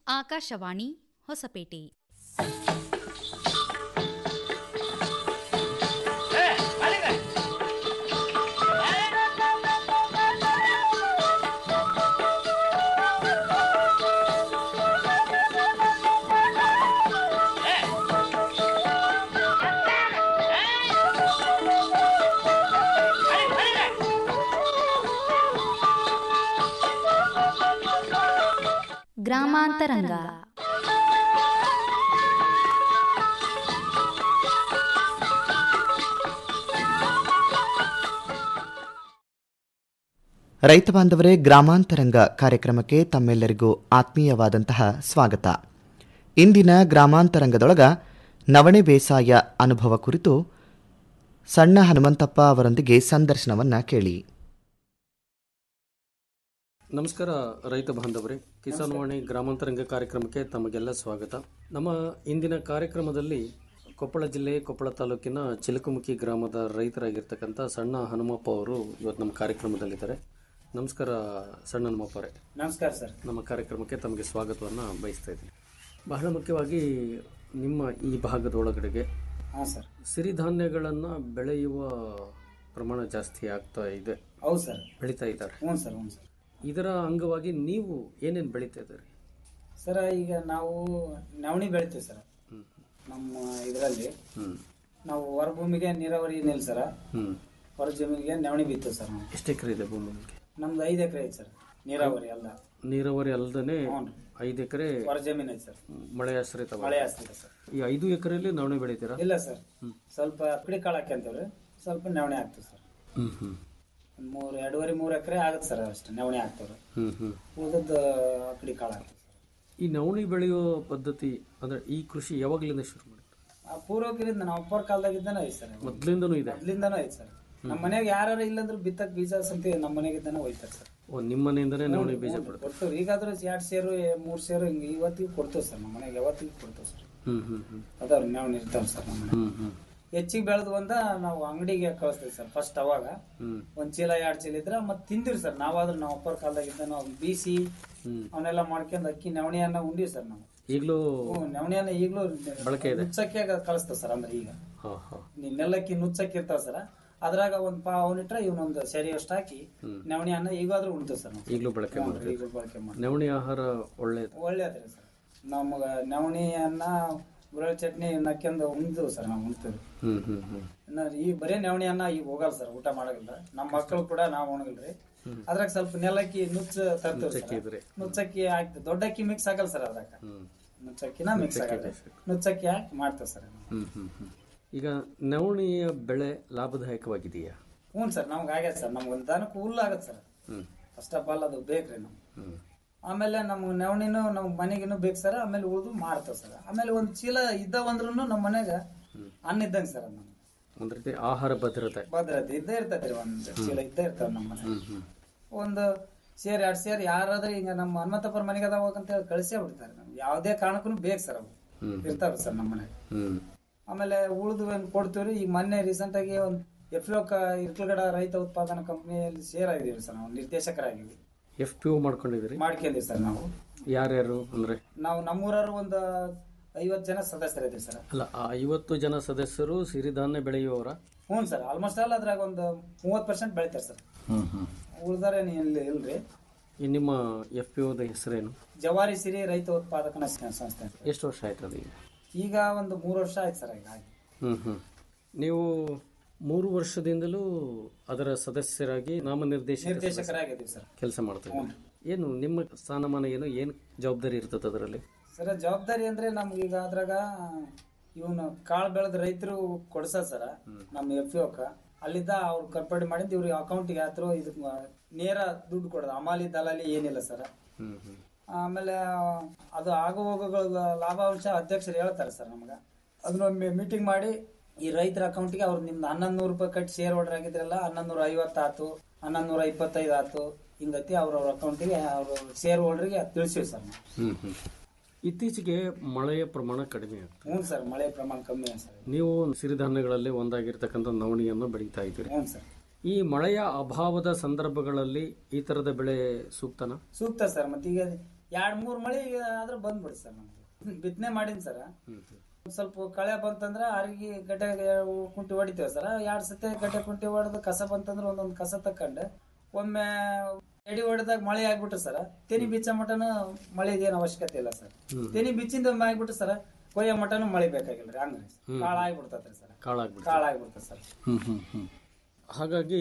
ಆಕಾಶವಾಣಿ ಹೊಸಪೇಟೆ ಗ್ರಾಮಾಂತರಂಗ ರೈತ ಬಾಂಧವರೇ ಗ್ರಾಮಾಂತರಂಗ ಕಾರ್ಯಕ್ರಮಕ್ಕೆ ತಮ್ಮೆಲ್ಲರಿಗೂ ಆತ್ಮೀಯವಾದಂತಹ ಸ್ವಾಗತ ಇಂದಿನ ಗ್ರಾಮಾಂತರಂಗದೊಳಗ ನವಣೆ ಬೇಸಾಯ ಅನುಭವ ಕುರಿತು ಸಣ್ಣ ಹನುಮಂತಪ್ಪ ಅವರೊಂದಿಗೆ ಸಂದರ್ಶನವನ್ನ ಕೇಳಿ ನಮಸ್ಕಾರ ರೈತ ಬಾಂಧವರೇ ಕಿಸಾನ್ ವಾಣಿ ಗ್ರಾಮಾಂತರಂಗ ಕಾರ್ಯಕ್ರಮಕ್ಕೆ ತಮಗೆಲ್ಲ ಸ್ವಾಗತ ನಮ್ಮ ಇಂದಿನ ಕಾರ್ಯಕ್ರಮದಲ್ಲಿ ಕೊಪ್ಪಳ ಜಿಲ್ಲೆ ಕೊಪ್ಪಳ ತಾಲೂಕಿನ ಚಿಲಕುಮುಖಿ ಗ್ರಾಮದ ರೈತರಾಗಿರ್ತಕ್ಕಂಥ ಸಣ್ಣ ಹನುಮಪ್ಪ ಅವರು ಇವತ್ತು ನಮ್ಮ ಕಾರ್ಯಕ್ರಮದಲ್ಲಿದ್ದಾರೆ ನಮಸ್ಕಾರ ಸಣ್ಣ ಹನುಮಪ್ಪ ಅವರೇ ನಮಸ್ಕಾರ ಸರ್ ನಮ್ಮ ಕಾರ್ಯಕ್ರಮಕ್ಕೆ ತಮಗೆ ಸ್ವಾಗತವನ್ನು ಬಯಸ್ತಾ ಇದ್ದೀನಿ ಬಹಳ ಮುಖ್ಯವಾಗಿ ನಿಮ್ಮ ಈ ಭಾಗದ ಒಳಗಡೆಗೆ ಹಾಂ ಸರ್ ಸಿರಿಧಾನ್ಯಗಳನ್ನು ಬೆಳೆಯುವ ಪ್ರಮಾಣ ಜಾಸ್ತಿ ಆಗ್ತಾ ಇದೆ ಹೌದು ಸರ್ ಬೆಳೀತಾ ಇದ್ದಾರೆ ಹ್ಞೂ ಸರ್ ಹ್ಞೂ ಸರ್ ಇದರ ಅಂಗವಾಗಿ ನೀವು ಏನೇನು ಬೆಳೀತಾ ಇದ್ದೀರಿ ಸರ್ ಈಗ ನಾವು ನವಣಿ ಬೆಳಿತೀವಿ ಸರ್ ನಮ್ಮ ಇದರಲ್ಲಿ ಹ್ಮ್ ನಾವು ಹೊರ ಭೂಮಿಗೆ ನೀರಾವರಿ ಏನಿಲ್ಲ ಸರ್ ಹ್ಮ್ ಹೊರ ಜಮೀನಿಗೆ ನವಣಿ ಬಿತ್ತೀವಿ ಸರ್ ನಾವು ಎಷ್ಟು ಎಕರೆ ಇದೆ ಭೂಮಿ ನಿಮ್ಗೆ? ನಮ್ದು ಐದು ಎಕರೆ ಐತೆ ಸರ್ ನೀರಾವರಿ ಎಲ್ಲ ನೀರಾವರಿ ಅಲ್ಲದೆ ಹ್ಞೂ ಐದು ಎಕರೆ ಹೊರ ಜಮೀನು ಐತೆ ಸರ್ ಮಳೆ ಆಶ್ರಿತ ಮಳೆ ಆಗ್ತದೆ ಸರ್ ಈ ಐದು ಎಕರೆಯಲ್ಲಿ ನವಣೆ ಬೆಳಿತೀರಾ ಇಲ್ಲ ಸರ್ ಸ್ವಲ್ಪ ಅಕ್ಕಡಿ ಕಾಳು ಹಾಕ್ಯಂತೀವ್ರಿ ಸ್ವಲ್ಪ ನವಣೆ ಹಾಕ್ತೀವಿ ಸರ್ ಹ್ಮ್ ಹ್ಮ್ ಒಂದು ಮೂರು ಎರಡೂವರೆ ಮೂರು ಎಕರೆ ಆಗುತ್ತೆ ಸರ್ ಅಷ್ಟೇ ನವಣೆ ಹಾಕ್ತವ್ರಿ ಹ್ಮ್ ಹ್ಮ್ ಉಳಿದದ್ದು ಅಕ್ಕಡಿ ಕಾಳು ಹಾಕ್ತೀವಿ ಸರ್ ಈ ನವಣೆ ಬೆಳೆಯೋ ಪದ್ಧತಿ ಅಂದ್ರೆ ಈ ಕೃಷಿ ಯಾವಾಗಲಿಂದ ಶುರು ಮಾಡಿದ್ರು ಆ ಪೂರ್ವಕರಿಂದ ನಾವು ಅಪ್ಪರ ಕಾಲದಾಗಿದ್ದಾನೆ ಐತೆ ಸರ್ ಮೊದ್ಲಿಂದನೂ ಇದೆ ಮೊದ್ಲಿಂದಾನು ಐತೆ ಸರ್ ನಮ್ಮ ಮನೆಯಾಗ ಯಾರು ಇಲ್ಲಂದ್ರೆ ಬಿತ್ತಕ್ ಬೀಜ ಸಂತಿ ನಮ್ಮ ಮನೆಗಿದ್ದಾನೆ ಹೋಯ್ತಾರೆ ಸರ್ ಓ ನಿಮ್ಮ ಮನೆಯಿಂದನೇ ನವಣೆ ಬೀಜ ಬಿಡ್ತಾರೆ ಕೊಡ್ತೀವಿ ಈಗಾದ್ರೂ ಎರಡ್ ಸೇರು ಎ- ಮೂರ್ ಸೇರು ಹಿಂಗ ಇವತ್ತಿಗೆ ಕೊಡ್ತೇವೆ ಸರ್ ನಮ್ಮ ಮನೆಗೆ ಯಾವತ್ತಿಗೂ ಕೊಡ್ತೇವೆ ಸರ್ ಹ್ಮ್ ಹ್ಮ್ ಹ್ಮ್ ಅದಾವ್ರಿ ನಾವು ಇರ್ತಾವ ಸರ್ ನಮ್ಮ ಮನೆ ಹ್ಮ್ ಹ್ಮ್ ಹೆಚ್ಚಿಗೆ ಬೆಳೆದು ಬಂದ ನಾವು ಅಂಗಡಿಗೆ ಕಳಿಸ್ತೀವಿ ಸರ್ ಫಸ್ಟ್ ಅವಾಗ ಹ್ಮ್ ಒಂದ್ ಚೀಲ ಎರಡ್ ಚೀಲ ಇದ್ರ ಮತ್ ತಿಂದಿರಿ ಸರ್ ನಾವಾದ್ರೂ ನಾವು ಅಪ್ಪರ ಕಾಲದಾಗಿದ್ದ ನಾವು ಬೀಸಿ ಹ್ಮ್ ಅವನ್ನೆಲ್ಲ ಮಾಡ್ಕೊಂಡ್ ಅಕ್ಕಿ ನವಣಿಯನ್ನ ಉಂಡಿವಿ ಸರ್ ನಾವು ಈಗಲೂ ಹ್ಞೂ ನವಣಿಯನ್ನ ಈಗಲೂ ಬಳಕೆ ಇದೆ. ನುಚ್ಚಕ್ಕೆ ಕಳಿಸ್ತೇವೆ ಸರ್ ಅಂದ್ರೆ ಈಗ ಹಾ ಹಾ ನೀ ನೆಲ್ಲಕ್ಕಿ ನುಚ್ಚಕ್ಕೆ ಇರ್ತಾವ ಸರ್ ಅದ್ರಾಗ ಒಂದ್ ಪಾ ಅವನಿಟ್ರೆ ಇವನೊಂದು ಸರಿ ಅಷ್ಟು ಹಾಕಿ ನವಣಿ ಅನ್ನ ಈಗಾದ್ರೂ ಉಣ್ತೇವೆ ಸರ್ ನಾವು ಈಗಲೂ ಬಳಕೆ ಹ್ಞೂ, ಮಾಡ್ತೀವಿ ಈಗ ಬಳಕೆ ಮಾಡಿ ನವಣೆ ಆಹಾರ ಒಳ್ಳೇದು ಒಳ್ಳೇದ್ರಿ ಸರ್ ನಮಗ ನವಣಿ ಅನ್ನ ಗುರಳ್ ಚಟ್ನಿ ನಕ್ಕೆಂದು ಉಣ್ದು ಸರ್ ನಾವು ಉಣ್ತೇವೆ ಹ್ಮ್ ಹ್ಮ್ ಹ್ಮ್ ಇನ್ನ ಈ ಬರೇ ನವಣಿ ಅನ್ನ ಈಗ ಹೋಗಲ್ಲ ಸರ್ ಊಟ ಮಾಡಂಗಿಲ್ಲ ನಮ್ಮ ಮಕ್ಕಳು ಕೂಡ ನಾವು ಉಣಗಿಲ್ರಿ ಅದ್ರಾಗ ಸ್ವಲ್ಪ ನೆಲಕ್ಕಿ ನುಚ್ಚ ತರ್ತೇವೆ ಇದ್ರೆ. ಸರ್ ನುಚ್ಚಕ್ಕಿ ಹಾಕ್ತಿ ದೊಡ್ಡ ಅಕ್ಕಿ ಮಿಕ್ಸ್ ಆಗಲ್ಲ ಸರ್ ಅದ್ರಾಗ ಹ್ಮ್ ನುಚ್ಚಕ್ಕಿನ ಮಿಕ್ಸ್ ಆಗಲ್ಲ ನುಚ್ಚಕ್ಕಿ ಹಾಕಿ ಮಾಡ್ತೇವೆ ಸರ್ ಹ್ಮ್ ಹ್ಮ್ ಹ್ಮ್ ಈಗ ನವಣೆಯ ಬೆಳೆ ಲಾಭದಾಯಕವಾಗಿದೆಯಾ ಹ್ಞೂ ಸರ್ ನಮ್ಗೆ ಆಗ್ಯದ ಸರ್ ನಮ್ಗೆ ಒಂದು ದನಕ್ಕೆ ಹುಲ್ಲು ಆಗತ್ತೆ sir hmm first of all ಅದು ಬೇಕ್ರಿ ನಮ್ಗೆ ಹ್ಮ್ ಆಮೇಲೆ ನಮ್ಗೆ ನವಣಿನೂ ನಮ್ ಮನೆಗಿನೂ ಬೇಕು ಸರ್ ಆಮೇಲೆ ಉಳಿದು ಮಾಡ್ತೇವೆ ಸರ್ ಆಮೇಲೆ ಒಂದು ಚೀಲ ಇದ್ದಾವಂದ್ರೂ ನಮ್ಮ ಮನೆಗ ಅನ್ನ ಇದ್ದಂಗೆ ಸರ್ ಅದು ನಮ್ಗೆ ಒಂದ್ ರೀತಿ ಆಹಾರ ಭದ್ರತೆ ಭದ್ರತೆ ಇದ್ದೇ ಇರ್ತೈತ್ರಿ ಒಂದು ಚೀಲ ಇದ್ದೇ ಇರ್ತಾವ ನಮ್ಮ ಮನೆ ಹ್ಮ್ ಹ್ಮ್ ಒಂದು ಸೇರ್ ಎರಡ್ ಸೇರ್ ಯಾರಾದ್ರೂ ಈಗ ನಮ್ಮ ಹನುಮಂತಪ್ಪರ ಮನೆಗೆ ಅದಾವ ಅಂತ ಹೇಳಿ ಕಳಿಸೇ ಬಿಡ್ತಾರೆ ನಮ್ಗೆ ಯಾವುದೇ ಕಾರಣಕ್ಕೂ ಬೇಕು ಸರ್ ಅವು ಹ್ಮ್. ಇರ್ತಾವ ಸರ್ ನಮ್ಮ ಮನೆಗೆ ಹ್ಮ್ ಆಮೇಲೆ ಉಳಿದು ಏನ್ ಕೊಡ್ತೀವ್ರಿ ಈಗ ಮೊನ್ನೆ ರೀಸೆಂಟ್ ಆಗಿ ಒಂದು ಎಫ್ ಇರ್ಕಲ್ಗಡ ರೈತ ಉತ್ಪಾದನಾ ಕಂಪನಿಯಲ್ಲಿ ಸೇರ್ ಆಗಿದೀವಿ ಸರ್ ನಾವು ನಿರ್ದೇಶಕರಾಗಿವಿ ಎಫ್ ಪಿ ಒ ಮಾಡ್ಕೊಂಡಿದ್ರಿ ಮಾಡ್ಕೊಂಡಿವಿ ಸರ್ ನಾವು ಯಾರ್ಯಾರು ಅಂದ್ರೆ ನಾವು ನಮ್ಮೂರವ್ರು ಒಂದು ಐವತ್ತು ಜನ ಸದಸ್ಯರಿದ್ದೀವಿ ಸರ್ ಅಲ್ಲ ಆ ಐವತ್ತು ಜನ ಸದಸ್ಯರು ಸಿರಿಧಾನ್ಯ ಬೆಳೆಯುವವರ ಹ್ಞೂ ಸರ್ ಆಲ್ಮೋಸ್ಟ್ ಆಲ್ ಅದ್ರಾಗ ಒಂದು ಮೂವತ್ತು ಪರ್ಸೆಂಟ್ ಬೆಳಿತಾರೆ ಸರ್ ಹ್ಮ್ ಹ್ಮ್ ಉಳ್ದಾರೆ ಇಲ್ಲಿ ಇಲ್ರಿ ಈ ನಿಮ್ಮ ಎಫ್ ಪಿ ಒದ ಹೆಸರೇನು ಜವಾರಿ ಸಿರಿ ರೈತ ಉತ್ಪಾದಕನ ಸ- ಸಂಸ್ಥೆ ಅಂತ ಎಷ್ಟು ವರ್ಷ ಆಯ್ತು ಅದು ಈಗ ಈಗ ಒಂದು ಮೂರು ವರ್ಷ ಆಯ್ತು ಸರ್ ಈಗ ಆಗಿ. ಹ್ಮ್ ಹ್ಮ್ ನೀವು ಮೂರು ವರ್ಷದಿಂದಲೂ ಅದರ ಸದಸ್ಯರಾಗಿ ನಾಮನಿರ್ದೇಶಿತ ನಿರ್ದೇಶಕರಾಗಿದ್ದೀವಿ ಸರ್ ಕೆಲಸ ಮಾಡ್ತೀವಿ ಏನು ನಿಮ್ಮ ಸ್ಥಾನಮಾನ ಏನು ಏನು ಜವಾಬ್ದಾರಿ ಇರ್ತದೆ ಅದರಲ್ಲಿ ಸರ್ ಜವಾಬ್ದಾರಿ ಅಂದ್ರೆ ನಮ್ಗೆ ಈಗ ಅದ್ರಾಗ ಇವನು ಕಾಳು ಬೆಳೆದ ರೈತರು ಕೊಡ್ಸ ಸರ ನಮ್ಮ ಎಫ್ ಅಲ್ಲಿದ್ದ ಅವ್ರು ಕರ್ಪಡಿ ಮಾಡಿದ್ದು ಇವ್ರಿಗೆ ಅಕೌಂಟಿಗೆ ಹಾತ್ರು ಇದಕ್ ಮಾ- ನೇರ ದುಡ್ಡು ಕೊಡೋದು ಅಮಾಲಿ ದಲಾಲಿ ಏನಿಲ್ಲ ಸರ್ ಹ್ಮ್ ಹ್ಮ್ ಆಮೇಲೆ ಅದು ಆಗು ಹೋಗುಗಳ ಲಾಭಾಂಶ ಅಧ್ಯಕ್ಷರು ಹೇಳ್ತಾರೆ ಸರ್ ನಮ್ಗೆ ಅದನ್ನ ಮೀಟಿಂಗ್ ಮಾಡಿ ಈ ರೈತರ ಅಕೌಂಟ್ಗೆ ಅವ್ರು ನಿಮ್ದು ಹನ್ನೊಂದು ನೂರು ರೂಪಾಯಿ ಕಟ್ಟಿ ಶೇರ್ ಹೋಲ್ಡರ್ ಆಗಿದ್ರಲ್ಲ ಹನ್ನೊಂದು ನೂರ ಐವತ್ತು ಆತು ಹನ್ನೊಂದು ನೂರ ಇಪ್ಪತ್ತೈದು ಆತು ಹಿಂಗತಿ ಅವ್ರವ್ರ ಅಕೌಂಟಿಗೆ ಅವರು ಶೇರ್ ಹೋಲ್ಡರ್ಗೆ ತಿಳಿಸಿವಿ ಸರ್ ನಾವು ಹ್ಮ್ ಹ್ಮ್ ಇತ್ತೀಚೆಗೆ ಮಳೆಯ ಪ್ರಮಾಣ ಕಡಿಮೆ ಆಗ್ತದೆ ಹ್ಞೂ ಸರ್ ಮಳೆ ಪ್ರಮಾಣ ಕಮ್ಮಿ ಇದೆ ಸರ್ ನೀವು ಸಿರಿಧಾನ್ಯಗಳಲ್ಲಿ ಒಂದಾಗಿರ್ತಕ್ಕಂಥ ನವಣಿಯನ್ನು ಬೆಳೀತಾ ಇದ್ದೀರಿ ಹ್ಞೂ ಸರ್ ಈ ಮಳೆಯ ಅಭಾವದ ಸಂದರ್ಭಗಳಲ್ಲಿ ಈ ತರದ ಬೆಳೆ ಸೂಕ್ತನಾ ಸೂಕ್ತ ಸರ್ ಮತ್ತೆ ಈಗ ಎರಡ್ ಮೂರ್ ಮಳಿ ಆದ್ರೆ ಬಂದ್ಬಿಡಿ ಸರ್ ನಮ್ಗೆ ಬಿತ್ತನೆ ಮಾಡೀನಿ ಸರ್ ಒಂದ್ ಸ್ವಲ್ಪ ಕಳೆ ಬಂತಂದ್ರ ಅರ್ಗಿ ಗಡ್ಡೆ ಕುಂಟಿ ಹೊಡಿತೇವೆ ಸರ್ ಎರಡ್ ಸತಿ ಗಡ್ಡೆ ಕುಂಟಿ ಹೊಡೆದು ಕಸ ಬಂತಂದ್ರ ಒಂದೊಂದ್ ಕಸ ತಕೊಂಡ್ ಒಮ್ಮೆ ಎಡಿ ಹೊಡೆದಾಗ ಮಳೆ ಆಗ್ಬಿಟ್ಟು ಸರ್ ತೆನಿ ಬಿಚ್ಚ ಮಟನು ಮಳೆಗೆ ಏನು ಅವಶ್ಯಕತೆ ಇಲ್ಲ ಸರ್ ತೆನಿ ಬಿಚ್ಚಿಂದ ಒಮ್ಮೆ ಆಗ್ಬಿಟ್ಟು ಸರ್ ಕೊಯ್ಯೋ ಮಟನು ಮಳೆ ಬೇಕಾಗಿಲ್ಲ ರೀ ಹಂಗ್ರಿ ಕಾಳ ಆಗ್ಬಿಡ್ತತ್ರಿ ಸರ್ ಕಾಳಾಗ್ಬಿಡ್ತು ಕಾಳ ಆಗ್ಬಿಡ್ತದೆ ಸರ್ ಹ್ಮ್ ಹ್ಮ್ ಹ್ಮ್ ಹಾಗಾಗಿ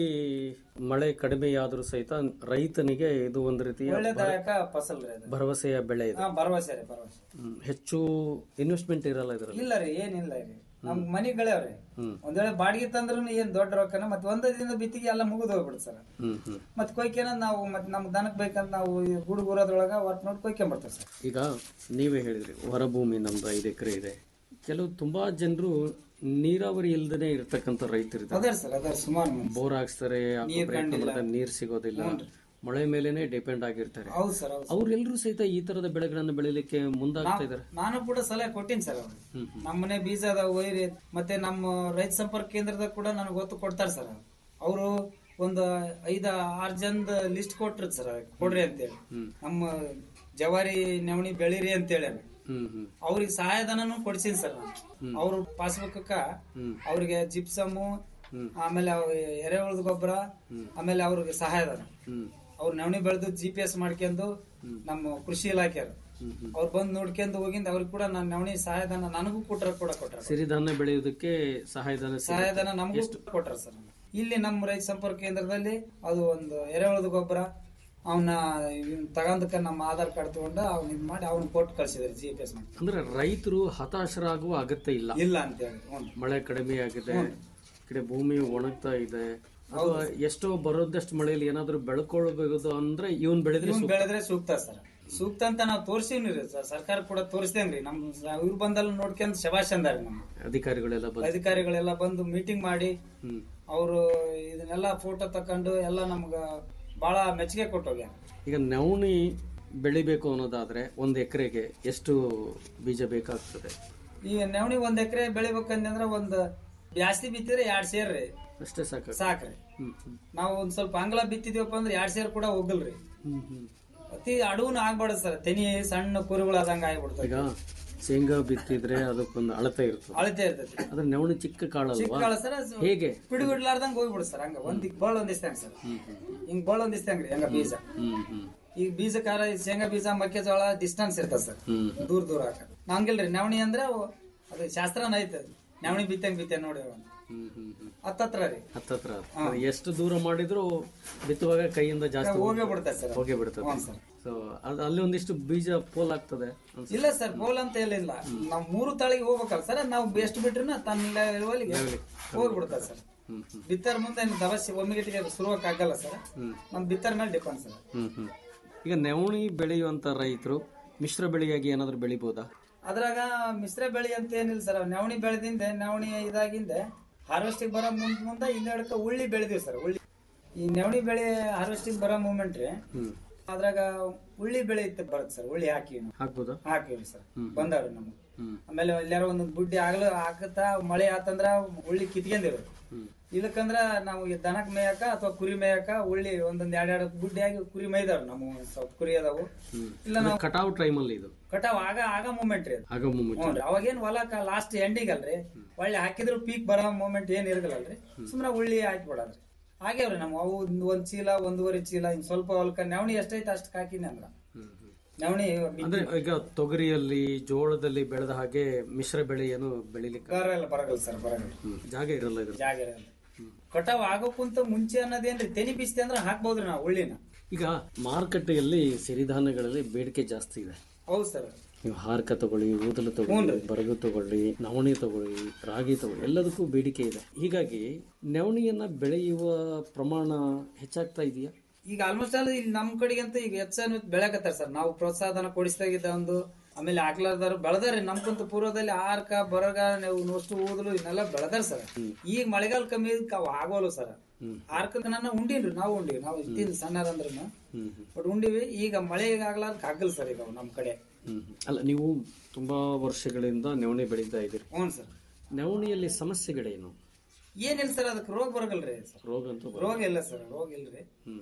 ಮಳೆ ಕಡಿಮೆಯಾದರೂ ಸಹಿತ ರೈತನಿಗೆ ಇದು ಒಂದು ರೀತಿಯ ಒಳ್ಳೆದಾಯಕ ಫಸಲ್ ರೀ ಅದು ಭರವಸೆಯ ಬೆಳೆ ಇದೆ ಹಾ ಭರವಸೆ ರೀ ಭರವಸೆ ಹ್ಮ್. ಹೆಚ್ಚು ಇನ್ವೆಸ್ಟ್ಮೆಂಟ್ ಇರಲ್ಲ ಇದರಲ್ಲಿ ಇಲ್ಲ ರೀ ಏನಿಲ್ಲ ರೀ ನಮ್ ಮನಿಗಳವ್ರಿ ಒಂದ್ ವೇಳೆ ಬಾಡಿಗೆ ತಂದ್ರು ಏನ್ ದೊಡ್ಡ ರೊಕ್ಕನ ಮತ್ ಒಂದೇ ದಿನ ಬಿತ್ತಿಗೆ ಎಲ್ಲ ಮುಗಿದು ಹೋಗ್ಬಿಡುತ್ತೆ ಸರ್ ಹ್ಮ್ ಹ್ಮ್ ಮತ್ ಕೊಯ್ಕೆನ ನಾವು ಮತ್ ನಮ್ ದನಕ್ ಬೇಕಂತ ನಾವು ಈ ಗುಡುಗುರದೊಳಗ ಒಟ್ ನೋಡಿ ಕೊಯ್ಕೊಂಡ್ಬರ್ತೇವೆ ಸರ್ ಈಗ ನೀವೇ ಹೇಳಿದ್ರಿ ಹೊರಭೂಮಿ ನಮ್ದು ಐದು ಎಕರೆ ಇದೆ ಕೆಲವು ತುಂಬಾ ಜನರು ನೀರಾವರಿ ಇಲ್ದೇನೆ ಇರ್ತಕ್ಕಂಥ ರೈತರಿದ್ದಾರೆ ಅದೇ ಸರ್ ಅದೇ ಸುಮಾರು ಮಂದಿ ಬೋರ್ ಹಾಕ್ಸ್ತಾರೆ ಅಥವಾ ಪ್ರಯತ್ನ ಮಾಡ್ತಾರೆ ನೀರ್ ಸಿಗೋದಿಲ್ಲ ಮಳೆ ಮೇಲೆನೆ ಡಿಪೆಂಡ್ ಆಗಿರ್ತಾರೆ ಹೌದು ಸರ್ ಹೌದು ಅವ್ರೆಲ್ಲರೂ ಸಹಿತ ಈ ತರದ ಬೆಳೆಗಳನ್ನ ಬೆಳಿಲಿಕ್ಕೆ ಮುಂದಾಗ್ತಾ ಇದಾರೆ ನಾನು ಕೂಡ ಸಲಹೆ ಕೊಟ್ಟಿನಿ ಸರ್ ಅವ್ರು ನಮ್ಮ ಮನೆ ಬೀಜ ಅದಾವ ಒಯ್ರಿ ಮತ್ತೆ ನಮ್ಮ ರೈತ ಸಂಪರ್ಕ ಕೇಂದ್ರದಾಗ ಕೂಡ ನನಗೆ ಗೊತ್ತು ಕೊಡ್ತಾರೆ ಸರ್ ಅವರು ಒಂದು ಐದ ಆರ್ ಜನದ ಲಿಸ್ಟ್ ಕೊಟ್ರು ಸರ್ ಕೊಡ್ರಿ ಅಂತೇಳಿ ನಮ್ಮ ಜವಾರಿ ನವಣಿ ಬೆಳಿರಿ ಅಂತೇಳಿ ಹ್ಮ್ ಹ್ಮ್ ಅವ್ರಿಗೆ ಸಹಾಯಧನನು ಕೊಡ್ಸೀನಿ ಸರ್ ನಾನು ಅವ್ರ ಪಾಸ್ಬುಕ್ ಅವ್ರಿಗೆ ಜಿಪ್ಸಮು ಆಮೇಲೆ ಅವ್ ಎರೆಹುಳದ ಗೊಬ್ಬರ ಆಮೇಲೆ ಅವ್ರಿಗೆ ಸಹಾಯಧನ ಹ್ಮ್ ಅವ್ರು ನವಣಿ ಬೆಳೆದು ಜಿ ಪಿ ಎಸ್ ಮಾಡ್ಕೊಂಡು ನಮ್ಮ ಕೃಷಿ ಇಲಾಖೆಯವರು ಅವ್ರು ಬಂದ್ ನೋಡ್ಕೊಂಡು ಹೋಗಿಂದ ಅವ್ರಿಗೆ ಕೂಡ ನಾನು ನವಣಿ ಸಹಾಯಧನ ನನಗೂ ಕೊಟ್ರ ಕೂಡ ಕೊಟ್ರ ಸಿರಿಧಾನ್ಯ ಬೆಳೆಯುವುದಕ್ಕೆ ಸಹಾಯಧನ ಸಿಗುತ್ತೆ. ಸಹಾಯಧನ ನಮಗೂ ಕೊಟ್ರ ಸರ್ ಇಲ್ಲಿ ನಮ್ಮ ರೈತ ಸಂಪರ್ಕ ಕೇಂದ್ರದಲ್ಲಿ ಅದು ಒಂದು ಎರೆಹುಳದ ಗೊಬ್ಬರ ಅವನ್ನ ತಗೊಂಡಕ್ಕ ನಮ್ಮ ಆಧಾರ್ ಕಾರ್ಡ್ ತಗೊಂಡು ಅವ್ನ ಇದ್ ಮಾಡಿ ಅವ್ನ ಕೊಟ್ಟು ಕಳ್ಸಿದಾರೆ ಜಿ ಪಿ ಎಸ್ ಮಾಡಿ ಅಂದ್ರೆ ರೈತರು ಹತಾಶರಾಗುವ ಅಗತ್ಯ ಇಲ್ಲ ಇಲ್ಲ ಅಂತೇಳಿ ಹ್ಞೂ ಮಳೆ ಕಡಿಮೆ ಆಗಿದೆ ಈ ಕಡೆ ಭೂಮಿ ಒಣಗ್ತಾ ಇದೆ ಅಥವಾ ಎಷ್ಟೋ ಬರೋದಷ್ಟು ಮಳೆಯಲ್ಲಿ ಏನಾದ್ರೂ ಬೆಳ್ಕೊಳ್ಬಹುದು ಅಂದ್ರೆ ಇವನ್ ಬೆಳೆದ್ರೆ ಇವ್ನ್ ಬೆಳೆದ್ರೆ ಸೂಕ್ತ ಸರ್ ಸೂಕ್ತ ಅಂತ ನಾವು ತೋರ್ಸಿವ್ನಿ ರೀ ಸರ್ ಸರ್ಕಾರ ಕೂಡ ತೋರಿಸ್ತೇನ್ರಿ ನಮ್ ಇವ್ರು ಬಂದಲ್ಲ ನೋಡ್ಕೊಂಡ್ ಶಬಾಷ್ ಅಂದಾರಿ ನಮ್ಮ ಅಧಿಕಾರಿಗಳೆಲ್ಲ ಬಂದು ಅಧಿಕಾರಿಗಳೆಲ್ಲ ಬಂದು ಮೀಟಿಂಗ್ ಮಾಡಿ ಹ್ಮ್ ಅವರು ಇದನ್ನೆಲ್ಲ ಫೋಟೋ ತಕೊಂಡು ಎಲ್ಲ ನಮ್ಗ ಬಹಳ ಮೆಚ್ಚುಗೆ ಕೊಟ್ಟೋಗ್ಯಾರ ಈಗ ನವಣಿ ಬೆಳಿಬೇಕು ಅನ್ನೋದಾದ್ರೆ ಒಂದ್ ಎಕರೆಗೆ ಎಷ್ಟು ಬೀಜ ಬೇಕಾಗ್ತದೆ ಈಗ ನವಣಿ ಒಂದ್ ಎಕರೆ ಬೆಳಿಬೇಕಂದ್ರೆ ಒಂದ್ ಜಾಸ್ತಿ ಬಿತ್ತಿದ್ರೆ ಎರಡ್ ಸೇರ್ ರೀ ಅಷ್ಟೇ ಸಾಕ ಸಾಕ್ರಿ ಹ್ಮ್ ಹ್ಮ್ ನಾವು ಒಂದ್ ಸ್ವಲ್ಪ ಅಂಗ್ಲ ಬಿತ್ತಿದ್ವಪ್ಪ ಅಂದ್ರೆ ಎರಡ್ ಸೇರ್ ಕೂಡ ಹೋಗಲ್ರಿ ಹ್ಮ್ ಹ್ಮ್ ಅತಿ ಅಡವುನ ಆಗ್ಬಾರ್ದು ಸರ್ ತೆನಿ ಸಣ್ಣ ಕುರಿಗಳು ಆದಂಗ ಆಗ್ಬಿಡ್ತದೆ ಈಗ ಶೇಂಗಾ ಬಿತ್ತಿದ್ರೆ ಅದಕ್ಕೊಂದು ಅಳತೆ ಇರ್ತದೆ ಅಳತೆ ಇರ್ತೈತಿ ಅದ್ರ ನವಣಿ ಚಿಕ್ಕ ಚಿಕ್ಕ ಕಾಳಲ್ವಾ ಕಾಳ ಸರ್ ಹೇಗೆ ಪಿಡಿ ಬಿಡ್ಲಾರ್ದಂಗ ಹೋಗ್ಬಿಡು ಸರ್ ಹಂಗ ಒಂದ್ ಬಾಳ್ ಒಂದಿಸ್ತಂಗ ಸರ್ ಹಿಂಗ್ ಬಾಳ್ ಒಂದಿಸ್ತಂಗ್ರಿ ಹಂಗ ಬೀಜ ಹ್ಮ್ ಹ್ಮ್ ಈಗ ಬೀಜ ಕಾರ ಶೇಂಗಾ ಬೀಜ ಮೆಕ್ಕೆಜೋಳ ಡಿಸ್ಟೆನ್ಸ್ ಇರ್ತದ ಸರ್ ಹ್ಮ್ ದೂರ ದೂರ ಹಾಕ ನಂಗಿಲ್ರಿ ನವಣಿ ಅಂದ್ರೆ ಅವು ಅದು ಶಾಸ್ತ್ರನ ಐತೆ ಅದು. ನವಣಿ ಬಿತ್ತಂಗ್ ಬಿತ್ತೆ ನೋಡಿ ಅವ. ಹ್ಮ್ ಹ್ಮ್ ಹ್ಮ್ ಹತ್ತತ್ರ ರೀ ಹತ್ತತ್ರ ಅದು ಎಷ್ಟು ದೂರ ಮಾಡಿದ್ರು ಬಿತ್ತುವಾಗ ಕೈಯಿಂದ ಜಾಸ್ತಿ ಹೋಗೇ ಬಿಡ್ತಾರೆ ಸರ್ ಹೋಗೇ ಬಿಡ್ತದೆ ಹ್ಞೂ ಸರ್ ಸೊ ಅದು ಅಲ್ಲಿ ಒಂದಿಷ್ಟು ಬೀಜ ಪೋಲ್ ಆಗ್ತದೆ ಅನ್ಸುತ್ತೆ. ಇಲ್ಲ ಸರ್ ಬೋಲ್ ಅಂತ ಏನಿಲ್ಲ ನಾವ್ ಮೂರು ತಾಳಿಗೆ ಹೋಗ್ಬೇಕಲ್ಲ ಸರ್ ನಾವು ಎಷ್ಟು ಬಿಟ್ರು ತನ್ನ ಲೆವೆಲ್ಗೆ ಹೋಗ್ಬಿಡ್ತಾರೆ ಸರ್ ಹ್ಮ್ ಹ್ಮ್ ಬಿತ್ತರ್ ಮುಂದೆ ಏನು ದವಸಿ ಒಮ್ಮಿಗೆಟಿಗೆ ಶುರುವಕ್ ಆಗಲ್ಲ ಸರ್ ನಮ್ ಬಿತ್ತರ್ ಮೇಲೆ ಡಿಪೆಂಡ್ ಸರ್ ಹ್ಮ್ ಹ್ಮ್ ಈಗ ನವಣಿ ಬೆಳೆಯುವಂತ ರೈತರು ಮಿಶ್ರ ಬೆಳೆಯಾಗಿ ಏನಾದ್ರು ಬೆಳಿಬೋದಾ ಅದ್ರಾಗ ಮಿಶ್ರ ಬೆಳೆ ಅಂತ ಏನಿಲ್ಲ ಸರ್ ನವಣಿ ಬೆಳೆದಿಂದೆ ನವಣಿ ಇದಾಗಿಂದೆ ಹಾರ್ವೆಸ್ಟಿಂಗ್ ಬರೋ ಮುಂದ್ ಮುಂದೆ ಹಿಂದೆಡಕ ಉಳ್ಳಿ ಬೆಳೆದಿವಿ ಸರ್ ಉಳ್ಳಿ ಈ ನವಣಿ ಬೆಳೆ ಹಾರ್ವೆಸ್ಟಿಂಗ್ ಬರೋ ಮೂಮೆಂಟ್ ರೀ ಹ್ಮ್ ಅದ್ರಾಗ ಉಳ್ಳಿ ಬೆಳೆ ಇತ್ತು ಬರುತ್ತೆ ಸರ್ ಉಳ್ಳಿ ಹಾಕಿವಿ ನಾವು ಹಾಕ್ಬೋದಾ ಹಾಕಿವಿ ಸರ್ ಬಂದವ್ರಿ ನಮ್ಗೆ ಹ್ಮ್ ಆಮೇಲೆ ಎಲ್ಲಾರ ಒಂದೊಂದು ಬುಡ್ಡಿ ಆಗ್ಲ ಹಾಕತ್ತಾ ಮಳೆ ಆತಂದ್ರ ಉಳ್ಳಿ ಕಿತ್ಕೊಂಡಿರು ಹ್ಮ್ ಇಲ್ಲಕಂದ್ರ ನಾವು ಈ ದನಕ್ ಮೇಯಕ ಅಥವಾ ಕುರಿ ಮೇಯಕ ಉಳ್ಳಿ ಒಂದೊಂದ್ ಎರಡ್ ಎರಡು ಬುಡ್ಡಿ ಆಗಿ ಕುರಿ ಮೇಯ್ದಾವ್ ನಮ್ಮ ಸ್ವಲ್ಪ ಕುರಿ ಅದಾವು ಇಲ್ಲ ನಾವು ಕಟಾವ್ ಟೈಮ್ ಅಲ್ಲಿ ಇದು ಕಟಾವ್ ಆಗ ಆಗ ಮೂಮೆಂಟ್ ರೀ ಅದು ಆಗ ಮುಂಚೆ ಹ್ಞೂ ಅವಾಗೇನ್ ಹೊಲಕ್ಕ ಲಾಸ್ಟ್ ಎಂಡಿಗಲ್ರಿ ಒಳ್ಳೆ ಹಾಕಿದ್ರು ಪೀಕ್ ಬರೋ ಮೂಮೆಂಟ್ ಏನ್ ಇರಗಲ್ಲಲ್ರಿ ಸುಮ್ನೆ ಉಳ್ಳಿ ಹಾಕ್ಬಿಡಲ್ರಿ ಆಗ್ಯಾವ್ರಿ ನಮ್ಮ ಅವು ಒಂದ್- ಒಂದ್ ಚೀಲ ಒಂದೂವರೆ ಚೀಲ ಹಿಂಗ್ ಸ್ವಲ್ಪ ಹೊಲಕ್ಕ ನವಣಿ ಎಷ್ಟೈತೆ ಅಷ್ಟಕ್ಕೆ ಹಾಕಿನಿ ಅಂದ್ರ ಹ್ಮ್ ಹ್ಮ್ ನವಣಿ ಅಂದ್ರೆ ಈಗ ತೊಗರಿಯಲ್ಲಿ ಜೋಳದಲ್ಲಿ ಬೆಳೆದ ಹಾಗೆ ಮಿಶ್ರ ಬೆಳೆ ಏನು ಬೆಳಿಲಿಕ್ಕೆ ಬರಲ್ಲ ಬರಗಲ್ಲ ಸರ್ ಬರಗಲ್ಲ ಹ್ಮ್. ಜಾಗ ಇರಲ್ಲ ಇದ್ರ ಜಾಗ ಇರಲ್ಲ ಕಟಾವ್ ಆಗೋಕ್ಕಂತ ಮುಂಚೆ ಅನ್ನೋದೇನ್ರಿ ತೆನಿ ಬಿಸ್ತಿ ಅಂದ್ರ ಹಾಕ್ಬೋದ್ರಿ ನಾವು ಉಳ್ಳಿನ ಈಗ ಮಾರುಕಟ್ಟೆಯಲ್ಲಿ ಸಿರಿಧಾನ್ಯಗಳಲ್ಲಿ ಬೇಡಿಕೆ ಜಾಸ್ತಿ ಇದೆ ಹೌದು ಸರ್ ನೀವು ಹಾರ್ಕ ತಗೊಳ್ಳಿ ಊದಲು ತಗೊಳ್ಳಿ ಬರಗು ತಗೊಳ್ಳಿ ನವಣಿ ತಗೊಳ್ಳಿ ರಾಗಿ ತಗೊಳ್ಳಿ ಎಲ್ಲದಕ್ಕೂ ಬೇಡಿಕೆ ಇದೆ ಹೀಗಾಗಿ ನವಣಿಯನ್ನ ಬೆಳೆಯುವ ಪ್ರಮಾಣ ಹೆಚ್ಚಾಗ್ತಾ ಇದೆಯಾ ಈಗ ಆಲ್ಮೋಸ್ಟ್ ಆಲ್ ಇಲ್ಲಿ ನಮ್ ಕಡೆಗಂತ ಈಗ ಹೆಚ್ಚನ್ನು ಬೆಳಕತ್ತಾರ ಸರ್ ನಾವು ಪ್ರೋತ್ಸಾಹನ ಕೊಡಿಸ್ದಾಗಿದ್ದ ಒಂದು ಆಮೇಲೆ ಆಗ್ಲಾರ್ದಾರ ಬೆಳೆದಾರೆ ನಮ್ಕಂತ ಪೂರ್ವದಲ್ಲಿ ಆರ್ಕ ಬರಗ ನೀವು ನೋಷ್ಟು ಊದಲು ಇವನ್ನೆಲ್ಲ ಬೆಳೆದಾರ ಸರ್ ಈಗ ಮಳೆಗಾಲ ಕಮ್ಮಿ ಇದಕ್ಕೆ ಅವು ಆಗೋಲ್ಲ ಸರ್ ಆರ್ಕ ನನ್ನ ಉಂಡಿನ್ರಿ ನಾವು ಉಂಡಿವಿ ನಾವು ಇತ್ತಿನ ಸಣ್ಣರಂದ್ರ ಹ್ಮ್ ಬಟ್ ಉಂಡಿವಿ ಈಗ ಮಳೆ ಆಗ್ಲಾರ್ದಕ್ಕೆ ಆಗಲ್ಲ ಸರ್ ಈಗ ಅವು ನಮ್ ಕಡೆ ಹ್ಮ್ ಅಲ್ಲ ನೀವು ತುಂಬಾ ವರ್ಷಗಳಿಂದ ನವಣಿ ಬೆಳೀತಾ ಇದ್ದೀರಿ ಹ್ಞೂ ಸರ್ ನವಣಿಯಲ್ಲಿ ಸಮಸ್ಯೆಗಳೇನು ಏನಿಲ್ಲ ಸರ್ ಅದಕ್ಕೆ ರೋಗ ಬರಗಲ್ರಿ ಸರ್ ರೋಗ ಅಂತೂ ಬರ- ರೋಗ ಇಲ್ಲ ಸರ್ ರೋಗ ಇಲ್ರಿ ಹ್ಮ್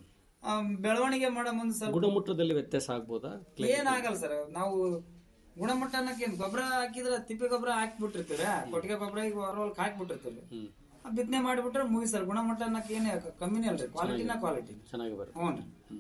ಆ, ಬೆಳವಣಿಗೆ ಮಾಡೋ ಮುಂದೆ ಸ್ವಲ್ಪ ಗುಣಮಟ್ಟದಲ್ಲಿ ವ್ಯತ್ಯಾಸ ಆಗ್ಬೋದಾ ಏನಾಗಲ್ಲ ಸರ್ ನಾವು ಗುಣಮಟ್ಟ ಅನ್ನಕ್ಕೆ ಏನ್ ಗೊಬ್ಬರ ಹಾಕಿದ್ರೆ ತಿಪ್ಪೆ ಗೊಬ್ಬರ ಹಾಕ್ಬಿಟ್ಟಿರ್ತೀರ ಕೊಟ್ಟಿಗೆ ಗೊಬ್ಬರ ಈಗ ಹೊರವಲ್ಕ್ ಹಾಕ್ಬಿಟ್ಟಿರ್ತೀವಿ ಹ್ಮ್ ಬಿತ್ತನೆ ಮಾಡಿಬಿಟ್ರೆ ಮುಗಿ ಸರ್ ಗುಣಮಟ್ಟ ಅನ್ನಕ್ಕೆ ಏನೇ ಕಮ್ಮಿನೇ ಅಲ್ರಿ ಕ್ವಾಲಿಟಿನ ಕ್ವಾಲಿಟಿ ಚೆನ್ನಾಗಿ ಬರುತ್ತೆ ಹ್ಞೂ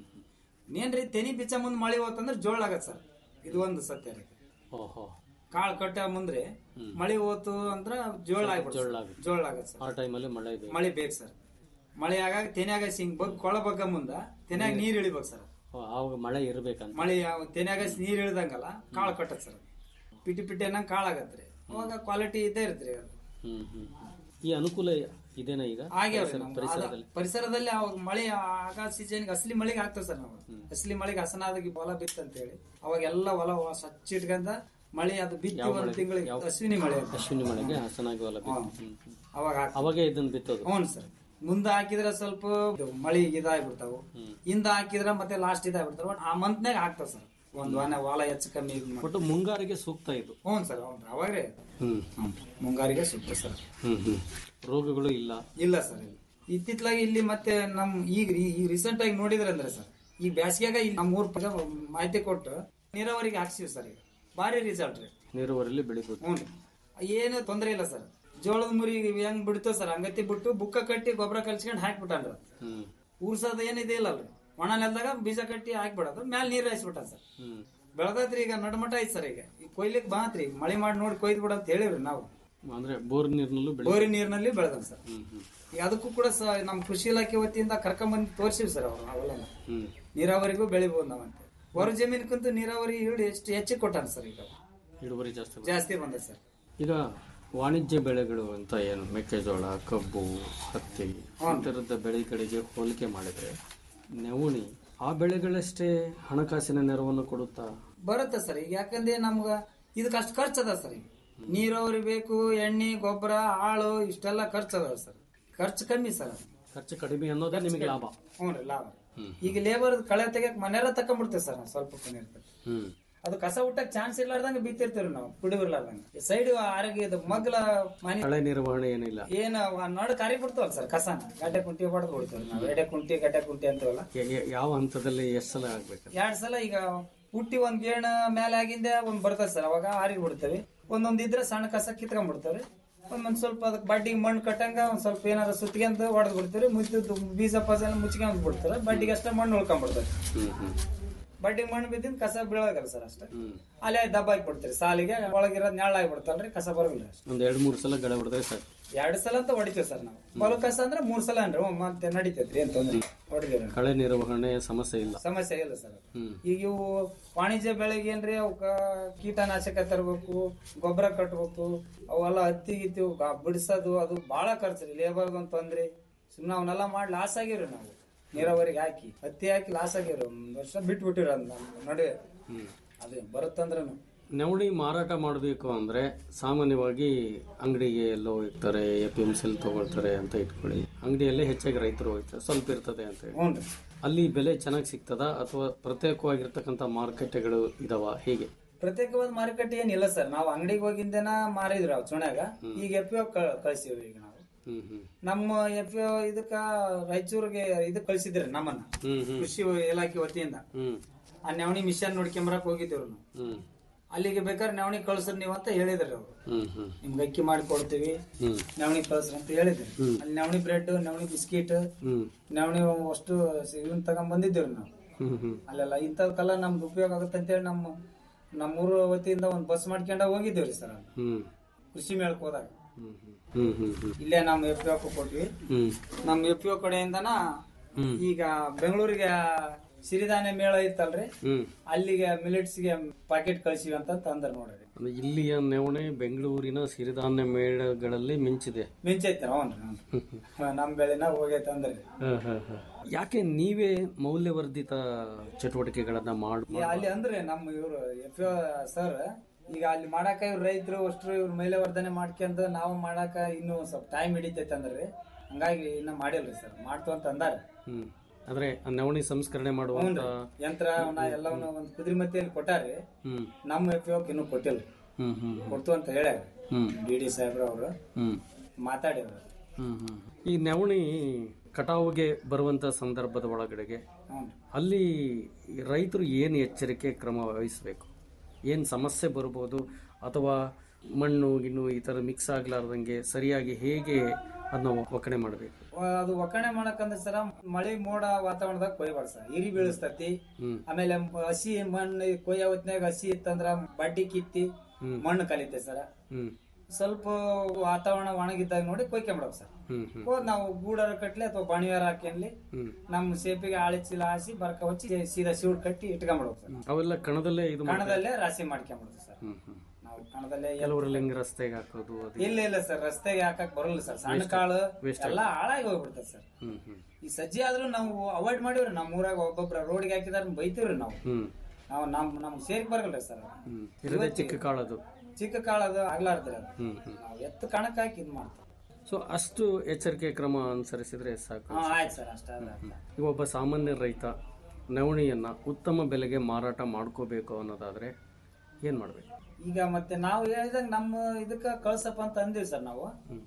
ರೀ ಏನ್ರಿ ತೆನಿ ಬಿಚ್ಚ ಮುಂದ್ ಮಳಿ ಹೋತಂದ್ರೆ ಜೋಳ ಆಗತ್ ಸರ್ ಇದು ಒಂದು ಸತ್ಯ ರೀ ಓಹೋ ಕಾಳು ಕಟ್ಟ ಮುಂದ್ರೆ ಮಳಿ ಹೋತು ಅಂದ್ರ ಜೋಳ ಆಗ್ಬಿಡ್ತು ಜೋಳ ಸರ್. ಆಗುತ್ತೆ. ಜೋಳ ಆಗತ್ ಸರ್ ಆ ಟೈಮಲ್ಲಿ ಮಳೆ ಇದೆ ಮಳಿ ಬೇಕು ಸರ್ ಮಳಿ ಆಗಾಗ ತೆನ್ಯಾಗ ಸಿಂಗ್ ಬಗ್ ಕೊಳ ಬಗ್ಗ ಮುಂದ ತೆನ್ಯಾಗ ನೀರ್ ಇಳಿಬೇಕು ಸರ್ ಓ, ಆವಾಗ ಮಳೆ ಇರ್ಬೇಕಂತ ಮಳಿ ಯಾವ- ತೆನ್ಯಾಗ ನೀರ್ ಇಳ್ದಂಗಲ್ಲ ಕಾಳು ಕಟ್ಟತ್ ಸರ್ ಪಿಟಿ ಪಿಟಿ ಅನ್ನಂಗ್ ಕಾಳು ಆಗತ್ರಿ ಅವಾಗ ಕ್ವಾಲಿಟಿ ಇದ್ದೇ ಇರ್ತ್ರಿ ಅದು ಹ್ಮ್ ಹ್ಮ್ ಈ ಅನುಕೂಲ ಇದೇನಾ ಈಗ ಆಗ್ಯಾವ್ರಿ ಪರಿಸರ- ನಮ್ದು. ಪರಿಸರದಲ್ಲಿ ಅದ- ಪರಿಸರದಲ್ಲಿ ಅವಾಗ ಮಳೆ ಆಗ ಸೀಸನ್ ಅಸಲಿ ಮಳೆಗೆ ಆಗ್ತದೆ ಸರ್ ನಾವು ಅಸಲಿ ಮಳೆಗೆ ಹಸನಾದಾಗಿ ಹೊಲ ಬಿತ್ತ ಅಂತ ಹೇಳಿ ಅವಾಗ ಎಲ್ಲ ಹೊಲ ಸ್ವಚ್ಛ ಇಟ್ಕೊಂಡ ಮಳೆ ಅದು ಬಿತ್ತಿ ಒಂದು ತಿಂಗಳಿಗೆ ಅಶ್ವಿನಿ ಮಳೆ ಅಂತ. ಅಶ್ವಿನಿ ಮಳೆಗೆ ಹಸನಾಗಿ ಹೊಲ ಬಿತ್ತು. ಹ್ಮ್, ಹ್ಮ್. ಅವಾಗ ಹಾಕ್- ಅವಾಗೆ ಇದನ್ನ ಬಿತ್ತೋದು ಹ್ಞೂ ಸರ್ ಮುಂದೆ ಹಾಕಿದ್ರೆ ಸ್ವಲ್ಪ ಇದು ಮಳಿ ಇದಾಗ್ಬಿಡ್ತಾವು ಹಿಂದ ಹಾಕಿದ್ರೆ ಮತ್ತೆ ಲಾಸ್ಟ್ ಇದಾಗ್ಬಿಡ್ತಾವ ಬಟ್ ಆ ಮಂತ್ನಾಗ ಆಗ್ತಾವ ಸರ್ ಒಂದ್ ವಾರ ಹೊಲ ಹೆಚ್ಚು ಕಮ್ಮಿ ಇದ್ ಮಾಡಿ ಒಟ್ಟು ಮುಂಗಾರಿಗೆ ಸೂಕ್ತ ಇದು ಹ್ಞೂ ಸರ್ ಹ್ಞೂ ಅವಾಗ್ರೆ ಹ್ಮ್ ಹ್ಞೂ ಮುಂಗಾರಿಗೆ ಸೂಕ್ತ ಸರ್ ಹ್ಮ್ ಹ್ಮ್ ರೋಗಗಳು ಇಲ್ಲ ಇಲ್ಲ ಸರ್ ಇಲ್ಲ ಇತ್ತಿತ್ಲಾಗಿ ಇಲ್ಲಿ ಮತ್ತೆ ನಮ್ ಈಗ ಈ ರೀಸೆಂಟ್ ಆಗಿ ನೋಡಿದ್ರೆ ಅಂದ್ರೆ ಸರ್ ಈ ಬ್ಯಾಸಿಗ್ಯಾಗ ಇಲ್ಲಿ ನಮ್ಮ ಊರ್ ಪಕ್ಕ ಮಾಹಿತಿ ಕೊಟ್ಟು ನೀರಾವರಿಗೆ ಹಾಕ್ಸಿವಿ ಸರ್ ಈಗ ಭಾರಿ ರಿಸಲ್ಟ್ ರೀ ನೀರಾವರಿಯಲ್ಲಿ ಬೆಳಿಬೋದು ಹ್ಞೂ ರೀ ಏನು ತೊಂದರೆ ಇಲ್ಲ ಸರ್ ಜೋಳದ ಮುರಿ ಹೆಂಗ್ ಬಿಡ್ತೋ ಸರ್ ಹಂಗತಿ ಬಿಟ್ಟು ಬುಕ್ಕ ಕಟ್ಟಿ ಗೊಬ್ಬರ ಕಲ್ಸ್ಕೊಂಡು ಹಾಕ್ಬಿಟ್ಟಾನ್ರಿ ಹ್ಮ್ ಊರ್ಸೋದ ಏನಿದೆ ಇಲ್ಲಲ್ರಿ ಒಣ ನೆಲದಾಗ ಬೀಜ ಕಟ್ಟಿ ಹಾಕ್ಬಿಡೋದು ಮ್ಯಾಲ ನೀರ್ ಹಾಯಿಸ್ಬಿಟ್ಟ ಸರ್ ಹ್ಮ್ ಬೆಳದೈತ್ರಿ ಈಗ ನಡ್ಮಟ ಐತ್ ಸರ್ ಈಗ ಈಗ ಕೊಯ್ಲಿಕ್ ಬಾತ್ರಿ ಈಗ ಮಳಿ ಮಾಡಿ ನೋಡಿ ಕೊಯ್ದು ಬಿಡ ಅಂತ ಹೇಳಿವ್ರಿ ನಾವು ಅಂದ್ರೆ ಬೋರ್ ನೀರಿನಲ್ಲೂ ಬೆಳಿ ಬೋರಿ ನೀರಿನಲ್ಲಿ ಬೆಳೆದ ಸರ್ ಹ್ಮ್ ಹ್ಮ್ ಈಗ ಅದಕ್ಕೂ ಕೂಡ ಸ ನಮ್ ಕೃಷಿ ಇಲಾಖೆ ವತಿಯಿಂದ ಕರ್ಕೊಂಬಂದು ತೋರ್ಸಿವಿ ಸರ್ ಅವ್ರು ಅವೆಲ್ಲ ಹ್ಮ್ ನೀರಾವರಿಗೂ ಬೆಳಿಬಹುದು ನಾವಂತೆ ಹೊರ ಜಮೀನ್ಕಂತೂ ನೀರಾವರಿ ಇಳಿ ಎಷ್ಟು ಹೆಚ್ಚಿಗೆ ಕೊಟ್ಟಾನ ಸರ್ ಈಗ ಇಳುವರಿ ಜಾಸ್ತಿ ಬರುತ್ತೆ. ಜಾಸ್ತಿ ಬಂದ ಸರ್ ಈಗ ವಾಣಿಜ್ಯ ಬೆಳೆಗಳು ಅಂತ ಏನು ಮೆಕ್ಕೆಜೋಳ ಕಬ್ಬು ಹತ್ತಿ ಈ ಥರದ ಬೆಳೆಗಳಿಗೆ ಹೋಲಿಕೆ ಮಾಡಿದ್ರೆ ನವಣಿ ಆ ಬೆಳೆಗಳಷ್ಟೇ ಹಣಕಾಸಿನ ನೆರವನ್ನು ಕೊಡುತ್ತಾ ಬರುತ್ತೆ ಸರ್ ಈಗ ಯಾಕಂದ್ರೆ ನಮ್ಗ ಇದಕ್ಕೆ ಅಷ್ಟು ಖರ್ಚದ ಸರ್ ಈಗ ನೀರಾವರಿ ಬೇಕು ಎಣ್ಣೆ ಗೊಬ್ಬರ ಆಳು ಇಷ್ಟೆಲ್ಲ ಖರ್ಚು ಅದಾವ ಸರ್ ಖರ್ಚು ಕಮ್ಮಿ ಸರ್ ಖರ್ಚು ಕಡಿಮೆ ಅನ್ನೋದೇ ನಿಮಗೆ ಲಾಭ ಹ್ಞೂ ರೀ ಲಾಭ ಹ್ಮ್. ಈಗ ಲೇಬರ್ ಕಳೆ ತೆಗಿಯಕ್ ಮನೆಯಲ್ಲ ತಕೊಂಡ್ಬಿಡ್ತೇವೆ ಸರ್ ನಾವು ಸ್ವಲ್ಪ ಪುಣ್ಯ ಇರ್ತದೆ ಹ್ಮ್ ಅದು ಕಸ ಹುಟ್ಟಕ್ ಚಾನ್ಸ್ ಇರ್ಲಾರ್ದಂಗ ಬಿತ್ತಿರ್ತೀವಿ ನಾವು ಕುಡಿಬಿರ್ಲಾರ್ದಂಗ ಸೈಡ್ ಆರೋಗ್ಯದ ಮಗ್ಲ ಮನೆ ಕಳೆ ನಿರ್ವಹಣೆ ಏನಿಲ್ಲ ಏನ ನಡು ಕಾರಿ ಬಿಡ್ತಾವಲ್ಲ ಸರ್ ಕಸನ ಗಡ್ಡೆ ಕುಂಟಿ ಹೊಡೆದು ಬಿಡ್ತೇವೆ ನಾವು ಎಡೆ ಕುಂಟಿ ಗಡ್ಡೆ ಕುಂಟಿ ಅಂತೀವಲ್ಲ ಯ- ಯ- ಯಾವ ಹಂತದಲ್ಲಿ ಎಷ್ಟು ಸಲ ಆಗ್ಬೇಕು ಎರಡ್ ಸಲ ಈಗ ಹುಟ್ಟಿ ಒಂದ್ ಗೇಣ ಮೇಲೆ ಆಗಿಂದ ಒಂದ್ ಬರ್ತದೆ ಸರ್ ಅವಾಗ ಆರಿ ಬಿಡ್ತೇವೆ ಒಂದೊಂದ್ ಇದ್ರೆ ಸಣ್ಣ ಕಸ ಕಿತ್ಕೊಂಡ್ ಬಿಡ್ತೇವೆ ಒಂದೊಂದ್ ಸ್ವಲ್ಪ ಅದಕ್ಕೆ ಬಡ್ಡಿಗೆ ಮಣ್ಣು ಕಟ್ಟಂಗ ಒಂದ್ ಸ್ವಲ್ಪ ಏನಾರ ಸುತ್ಕೊಂತ ಹೊಡೆದ್ ಬಿಡ್ತೀವಿ ಮುಚ್ಚಿದ್ದು ಬೀಜ ಪಸ ಎಲ್ಲ ಮುಚ್ಕೊಂಡ್ ಬಿಡ್ತಾರೆ ಬಡ್ಡಿಗೆ ಅಷ್ಟೇ ಮಣ್ಣು ಉಳ್ಕೊಂಡ್ಬಿಡ್ತಾರೆ ಹ್ಮ್ ಹ್ಮ್ ಬಡ್ಡಿಗೆ ಮಣ್ಣು ಬಿದ್ದಿಂದ ಕಸ ಬೀಳೋಗಲ್ಲ ಸರ್ ಅಷ್ಟೇ ಹ್ಮ್ ಅಲ್ಲೇ ದಬ್ಬ ಹಾಕ್ಬಿಡ್ತೀರಿ ಸಾಲಿಗೆ ಒಳಗಿರೋದ್ ನೆಳ ಆಗಿಬಿಡ್ತಲ್ರಿ ಕಸ ಬರೋದಿಲ್ಲ ಅಷ್ಟೇ ಒಂದ್ ಎರಡ್ ಮೂರ್ ಸಲ ಗಳೆ ಹೊಡೆದ್ರೆ ಸಾಕು ಎರಡ್ ಸಲ ಅಂತ ಹೊಡಿತೀವಿ ಸರ್ ನಾವು ಹೊಲ ಕಸ ಅಂದ್ರೆ ಮೂರ್ ಸಲ ಅನ್ರಿ ಹ್ಮ್, ಮತ್ತೆ ನಡೀತೈತ್ರಿ ಏನ್ ತೊಂದ್ರೆ ಹೊಡೆದಿರ ಕಳೆ ನಿರ್ವಹಣೆ ಸಮಸ್ಯೆ ಇಲ್ಲ ಸಮಸ್ಯೆ ಇಲ್ಲ ಸರ್ ಹ್ಮ್ ಈಗ ಇವು ವಾಣಿಜ್ಯ ಬೆಳೆಗೆ ಏನ್ರಿ ಅವಕ್ಕ ಕೀಟನಾಶಕ ತರಬೇಕು ಗೊಬ್ಬರ ಕಟ್ಬೇಕು ಅವೆಲ್ಲ ಹತ್ತಿ ಗಿತ್ತಿ ಗ- ಬಿಡಿಸೋದು ಅದು ಬಹಳ ಖರ್ಚು ರೀ ಲೇಬರ್ ಒಂದ್ ತೊಂದ್ರೆ ಸುಮ್ನೆ ಅವನ್ನೆಲ್ಲ ಮಾಡಿ ಲಾಸ್ ಆಗಿವ್ರಿ ನಾವು ನೀರಾವರಿಗೆ ಹಾಕಿ ಹತ್ತಿ ಹಾಕಿ ಲಾಸ್ ಆಗಿವ್ರಿ ಒಂದ್ ವರ್ಷ ಬಿಟ್ಟು ಬಿಟ್ಟಿವ್ರಿ ಅದ್ ನಡುವೆ ಹ್ಮ್ ಅದೇ ಬರುತ್ತಂದ್ರೂ ನವಣಿ ಮಾರಾಟ ಮಾಡಬೇಕು ಅಂದ್ರೆ ಸಾಮಾನ್ಯವಾಗಿ ಅಂಗಡಿಗೆ ಎಲ್ಲೋ ಇರ್ತಾರೆ ಎ ಪಿ ಎಂ ಸಿಲ್ ತಗೊಳ್ತಾರೆ ಅಂತ ಇಟ್ಕೊಳ್ಳಿ ಅಂಗಡಿಯಲ್ಲೇ ಹೆಚ್ಚಾಗಿ ರೈತರು ಹೋಗ್ತಾರೆ ಸ್ವಲ್ಪ ಇರ್ತದೆ ಅಂತ ಹೇಳಿ ಹ್ಞೂ ರೀ ಅಲ್ಲಿ ಬೆಲೆ ಚೆನ್ನಾಗಿ ಸಿಗ್ತದ ಅಥವಾ ಪ್ರತ್ಯೇಕವಾಗಿರ್ತಕ್ಕಂಥ ಮಾರುಕಟ್ಟೆಗಳು ಇದಾವ ಹೇಗೆ ಪ್ರತ್ಯೇಕವಾದ ಮಾರುಕಟ್ಟೆ ಏನಿಲ್ಲ ಸರ್ ನಾವು ಅಂಗಡಿಗೆ ಹೋಗಿಂದೇನ ಮಾರಿದ್ರು ಅವ್ ಚುಣ್ಯಾಗ ಈಗ ಎಫ್ ಪಿ ಕಳ್ಸಿವ್ರಿ ಈಗ ನಾವು ಹ್ಮ್ ಹ್ಮ್ ನಮ್ಮ ಎಫ್ ಇದಕ್ಕ ರಾಯಚೂರಿಗೆ ಇದಕ್ ಕಳ್ಸಿದ್ರಿ ನಮ್ಮನ್ನ ಹ್ಮ್ ಹ್ಮ್ ಕೃಷಿ ಇಲಾಖೆ ವತಿಯಿಂದ ಹ್ಮ್ ಆ ನವಣಿ ಮಿಷನ್ ನೋಡ್ಕೊಂಬರಕ್ ಹೋಗಿದ್ದೇವ್ರಿ ನಾವು ಹ್ಮ್ ಅಲ್ಲಿಗೆ ಬೇಕಾದ್ರೆ ನವಣಿ ಕಳ್ಸ್ರಿ ನೀವು ಅಂತ ಹೇಳಿದ್ರಿ ಅವ್ರು ಹ್ಮ್ ಹ್ಮ್ ನಿಮ್ಗೆ ಅಕ್ಕಿ ಮಾಡಿ ಕೊಡ್ತೀವಿ ಹ್ಮ್ ನವಣಿ ಕಳ್ಸ್ರಿ ಅಂತ ಹೇಳಿದ್ರಿ ಅಲ್ಲಿ ನವಣಿ ಬ್ರೆಡ್ ನವಣಿ ಬಿಸ್ಕಿಟ್ ಹ್ಮ್ ನವಣಿ ಅಷ್ಟು ಇವನ್ ತಗೊಂಡ್ ಬಂದಿದ್ದೇವ್ರಿ ನಾವು ಹ್ಮ್ ಹ್ಮ್ ಅಲ್ಲೆಲ್ಲ ಇಂಥದಕ್ಕೆಲ್ಲ ನಮ್ದು ಉಪಯೋಗ ಆಗುತ್ತೆ ಅಂತೇಳಿ ನಮ್ಮ ನಮ್ಮೂರ ವತಿಯಿಂದ ಒಂದು ಬಸ್ ಮಾಡ್ಕೊಂಡ ಹೋಗಿದ್ದೇವ್ರಿ ಸರ್ ಅಲ್ಲಿ ಹ್ಮ್ ಕೃಷಿ ಮೇಳಕ್ ಹೋದಾಗ ಹ್ಮ್ ಹ್ಮ್ ಹ್ಮ್ ಹ್ಮ್ ಇಲ್ಲೇ ನಮ್ಮ ಎಫ್ ಕೊಟ್ವಿ ಹ್ಮ್ ನಮ್ಮ ಎಫ್ ಕಡೆಯಿಂದನ ಹ್ಮ್. ಈಗ ಬೆಂಗಳೂರಿಗೆ ಸಿರಿಧಾನ್ಯ ಮೇಳ ಇತ್ತಲ್ರಿ ಹ್ಮ್ ಅಲ್ಲಿಗೆ ಮಿಲೆಟ್ಸ್ಗೆ ಪಾಕೆಟ್ ಕಳ್ಸಿವಿ ಅಂತ ತಂದ್ರ ನೋಡ್ರಿ ಅಂದ್ರೆ ಇಲ್ಲಿಯ ನವಣೆ ಬೆಂಗಳೂರಿನ ಸಿರಿಧಾನ್ಯ ಮೇಳಗಳಲ್ಲಿ ಮಿಂಚಿದೆ ಮಿಂಚೈತಿ ಹ್ಞೂ ನಮ್ ಬೆಳೆನ ಹೋಗೈತೆ ಅಂದ್ರಿ ಯಾಕೆ ನೀವೇ ಮೌಲ್ಯವರ್ಧಿತ ಚಟುವಟಿಕೆಗಳನ್ನ ಮಾಡ್ ಈ ಅಲ್ಲಿ ಅಂದ್ರೆ ನಮ್ಮ ಇವ್ರು ಎಫ್ ಸರ್ ಈಗ ಅಲ್ಲಿ ಮಾಡಾಕ ಇವ್ರು ರೈತರು ಅಷ್ಟ್ರು ಇವ್ರು ಮೈಲವರ್ಧನೆ ಮಾಡ್ಕೊಂಡ್ ನಾವು ಮಾಡಾಕ ಇನ್ನೂ ಒಂದ್ ಸ್ವಲ್ಪ ಟೈಮ್ ಹಿಡಿತೈತೆ ಅಂದ್ರಿ ಹಂಗಾಗಿ ಇನ್ನ ಮಾಡಿಲ್ರಿ ಸರ್ ಮಾಡ್ತು ಅಂತ ಅಂದಾರ ಹ್ಮ್ ಅಂದ್ರೆ ಆ ನವಣಿ ಸಂಸ್ಕರಣೆ ಮಾಡುವಂತ ಯಂತ್ರ ಅವನ್ನ ಎಲ್ಲವನ್ನ ಒಂದ್ ಕುದುರೆ ಮತ್ತಿಯಲ್ಲಿ ಕೊಟ್ಟಾರಿ ಹ್ಮ್ ನಮ್ಮ ಎಫ್ ಇನ್ನೂ ಕೊಟ್ಟಿಲ್ರಿ ಹ್ಮ್ ಹ್ಮ್ ಕೊಡ್ತು ಅಂತ ಹೇಳ್ಯಾರ ಹ್ಮ್ ಡಿ ಡಿ ಸಾಹೇಬ್ರ ಅವರು ಹ್ಮ್ ಮಾತಾಡಿದ್ರು ಹ್ಮ್ ಹ್ಮ್ ಈ ನವಣಿ ಕಟಾವುಗೆ ಬರುವಂತ ಸಂದರ್ಭದ ಒಳಗಡೆಗೆ ಹ್ಞೂ ಅಲ್ಲಿ ರೈತರು ಏನು ಎಚ್ಚರಿಕೆ ಕ್ರಮ ವಹಿಸಬೇಕು ಏನು ಸಮಸ್ಯೆ ಬರ್ಬೋದು ಅಥವಾ ಮಣ್ಣು ಗಿಣ್ಣು ಈ ಥರ ಮಿಕ್ಸ್ ಆಗ್ಲಾರ್ದಂಗೆ ಸರಿಯಾಗಿ ಹೇಗೆ ಅದನ್ನ ಒಕ್ಕಣೆ ಮಾಡಬೇಕು ಅದು ಒಕ್ಕಣೆ ಮಾಡಕಂದ್ರೆ ಸರ ಮಳೆ ಮೋಡ ವಾತಾವರಣದಾಗ ಕೊಯ್ಬಾರ್ದು ಸರ್ ಇರಿ ಬೀಳಿಸ್ತತಿ ಹ್ಮ್. ಆಮೇಲೆ ಹಸಿ ಮಣ್ಣು ಕೊಯ್ಯ ಹೊತ್ನ್ಯಾಗ ಹಸಿ ಇತ್ತಂದ್ರ ಬಡ್ಡಿ ಕಿತ್ತಿ ಮಣ್ಣು ಕಲಿತೆ ಸರ ಹ್ಮ್ ಸ್ವಲ್ಪ ವಾತಾವರಣ ಒಣಗಿದ್ದಾಗ ನೋಡಿ ಕೊಯ್ಕೊಂಬಿಡಕ್ ಸರ್ ಹ್ಮ್ ಹ್ಮ್ ಹೋದ್ ನಾವು ಗೂಡರ ಕಟ್ಲಿ ಅಥವಾ ಬಣಿವಾರ ಹಾಕ್ಯನ್ಲಿ ಹ್ಮ್ ನಮ್ಮ ಸೇಪಿಗೆ ಆಳಿ ಚೀಲ ಹಾಸಿ ಬರ್ಕ ಹಚ್ಚಿ ಸೀದಾ ಸಿউಡ್ ಕಟ್ಟಿ ಇಟ್ಕೊಂಡ್ಬಿಡ್ಬೇಕು ಸರ್ ಅವೆಲ್ಲ ಕಣದಲ್ಲೇ ಇದು ಮಾಡಿ ಕಣದಲ್ಲೇ ರಾಶಿ ಮಾಡ್ಕೊಂಡ್ಬಿಡುದು ಸರ್ ಹ್ಮ್ ಹ್ಮ್ ನಾವು ಕಣದಲ್ಲೇ ಎಲ್ಲಿ- ಕೆಲವರಲ್ಲಿ ಹೆಂಗ್ ರಸ್ತೆಗೆ ಹಾಕೋದು ಅದು ಇಲ್ಲ ಇಲ್ಲ ಸರ್ ರಸ್ತೆಗೆ ಹಾಕಕ್ ಬರಲ್ಲ ಸರ್ ಸಣ್ಣ ಕಾಳು ಎಲ್ಲ ಹಾಳಾಗಿ ಹೋಗ್ಬಿಡ್ತದೆ ಸರ್ ಹ್ಮ್ ಹ್ಮ್ ಈ ಸಜ್ಜಿ ಆದ್ರೂ ನಾವು ಅವಾಯ್ಡ್ ಮಾಡಿವ್ರಿ ನಮ್ಮ ಊರಾಗ ಒಬ್ಬೊಬ್ರ ರೋಡ್ಗೆ ಹಾಕಿದಾರ ಬೈತೀವ್ರಿ ನಾವು ಹ್ಮ್ ನಾವು ನಮ್ ನಮ್ ಸೇರ್ಕ್ ಬರಲ್ರಿ ಸರ್ ಹ್ಮ್ ಇರದೆ ಚಿಕ್ಕ ಕಾಳದು ಚಿಕ್ಕ ಕಾಳು ಅದು ಆಗ್ಲಾರ್ದ್ರಿ ಅದು ಹ್ಮ್ ಹ್ಮ್ ನಾವು ಎತ್ತು ಕಣಕ್ ಹಾಕಿ ಇದ್ ಮಾಡ್ತೀವಿ ಸೊ ಅಷ್ಟು ಎಚ್ಚರಿಕೆ ಕ್ರಮ ಅನುಸರಿಸಿದ್ರೆ ಸಾಕು ಹಾ ಆಯ್ತು ಸರ್ ಅಷ್ಟ ಈಗ ಒಬ್ಬ ಸಾಮಾನ್ಯ ರೈತ ನವಣಿಯನ್ನ ಉತ್ತಮ ಬೆಲೆಗೆ ಮಾರಾಟ ಮಾಡ್ಕೋಬೇಕು ಅನ್ನೋದಾದ್ರೆ ಏನ್ ಮಾಡ್ಬೇಕು ಈಗ ಮತ್ತೆ ನಾವು ಹೇಳಿದಾಗ ನಮ್ಮ ಇದಕ್ಕ ಕಳ್ಸಪ್ಪ ಅಂತ ಅಂದಿವಿ ಸರ್ ನಾವು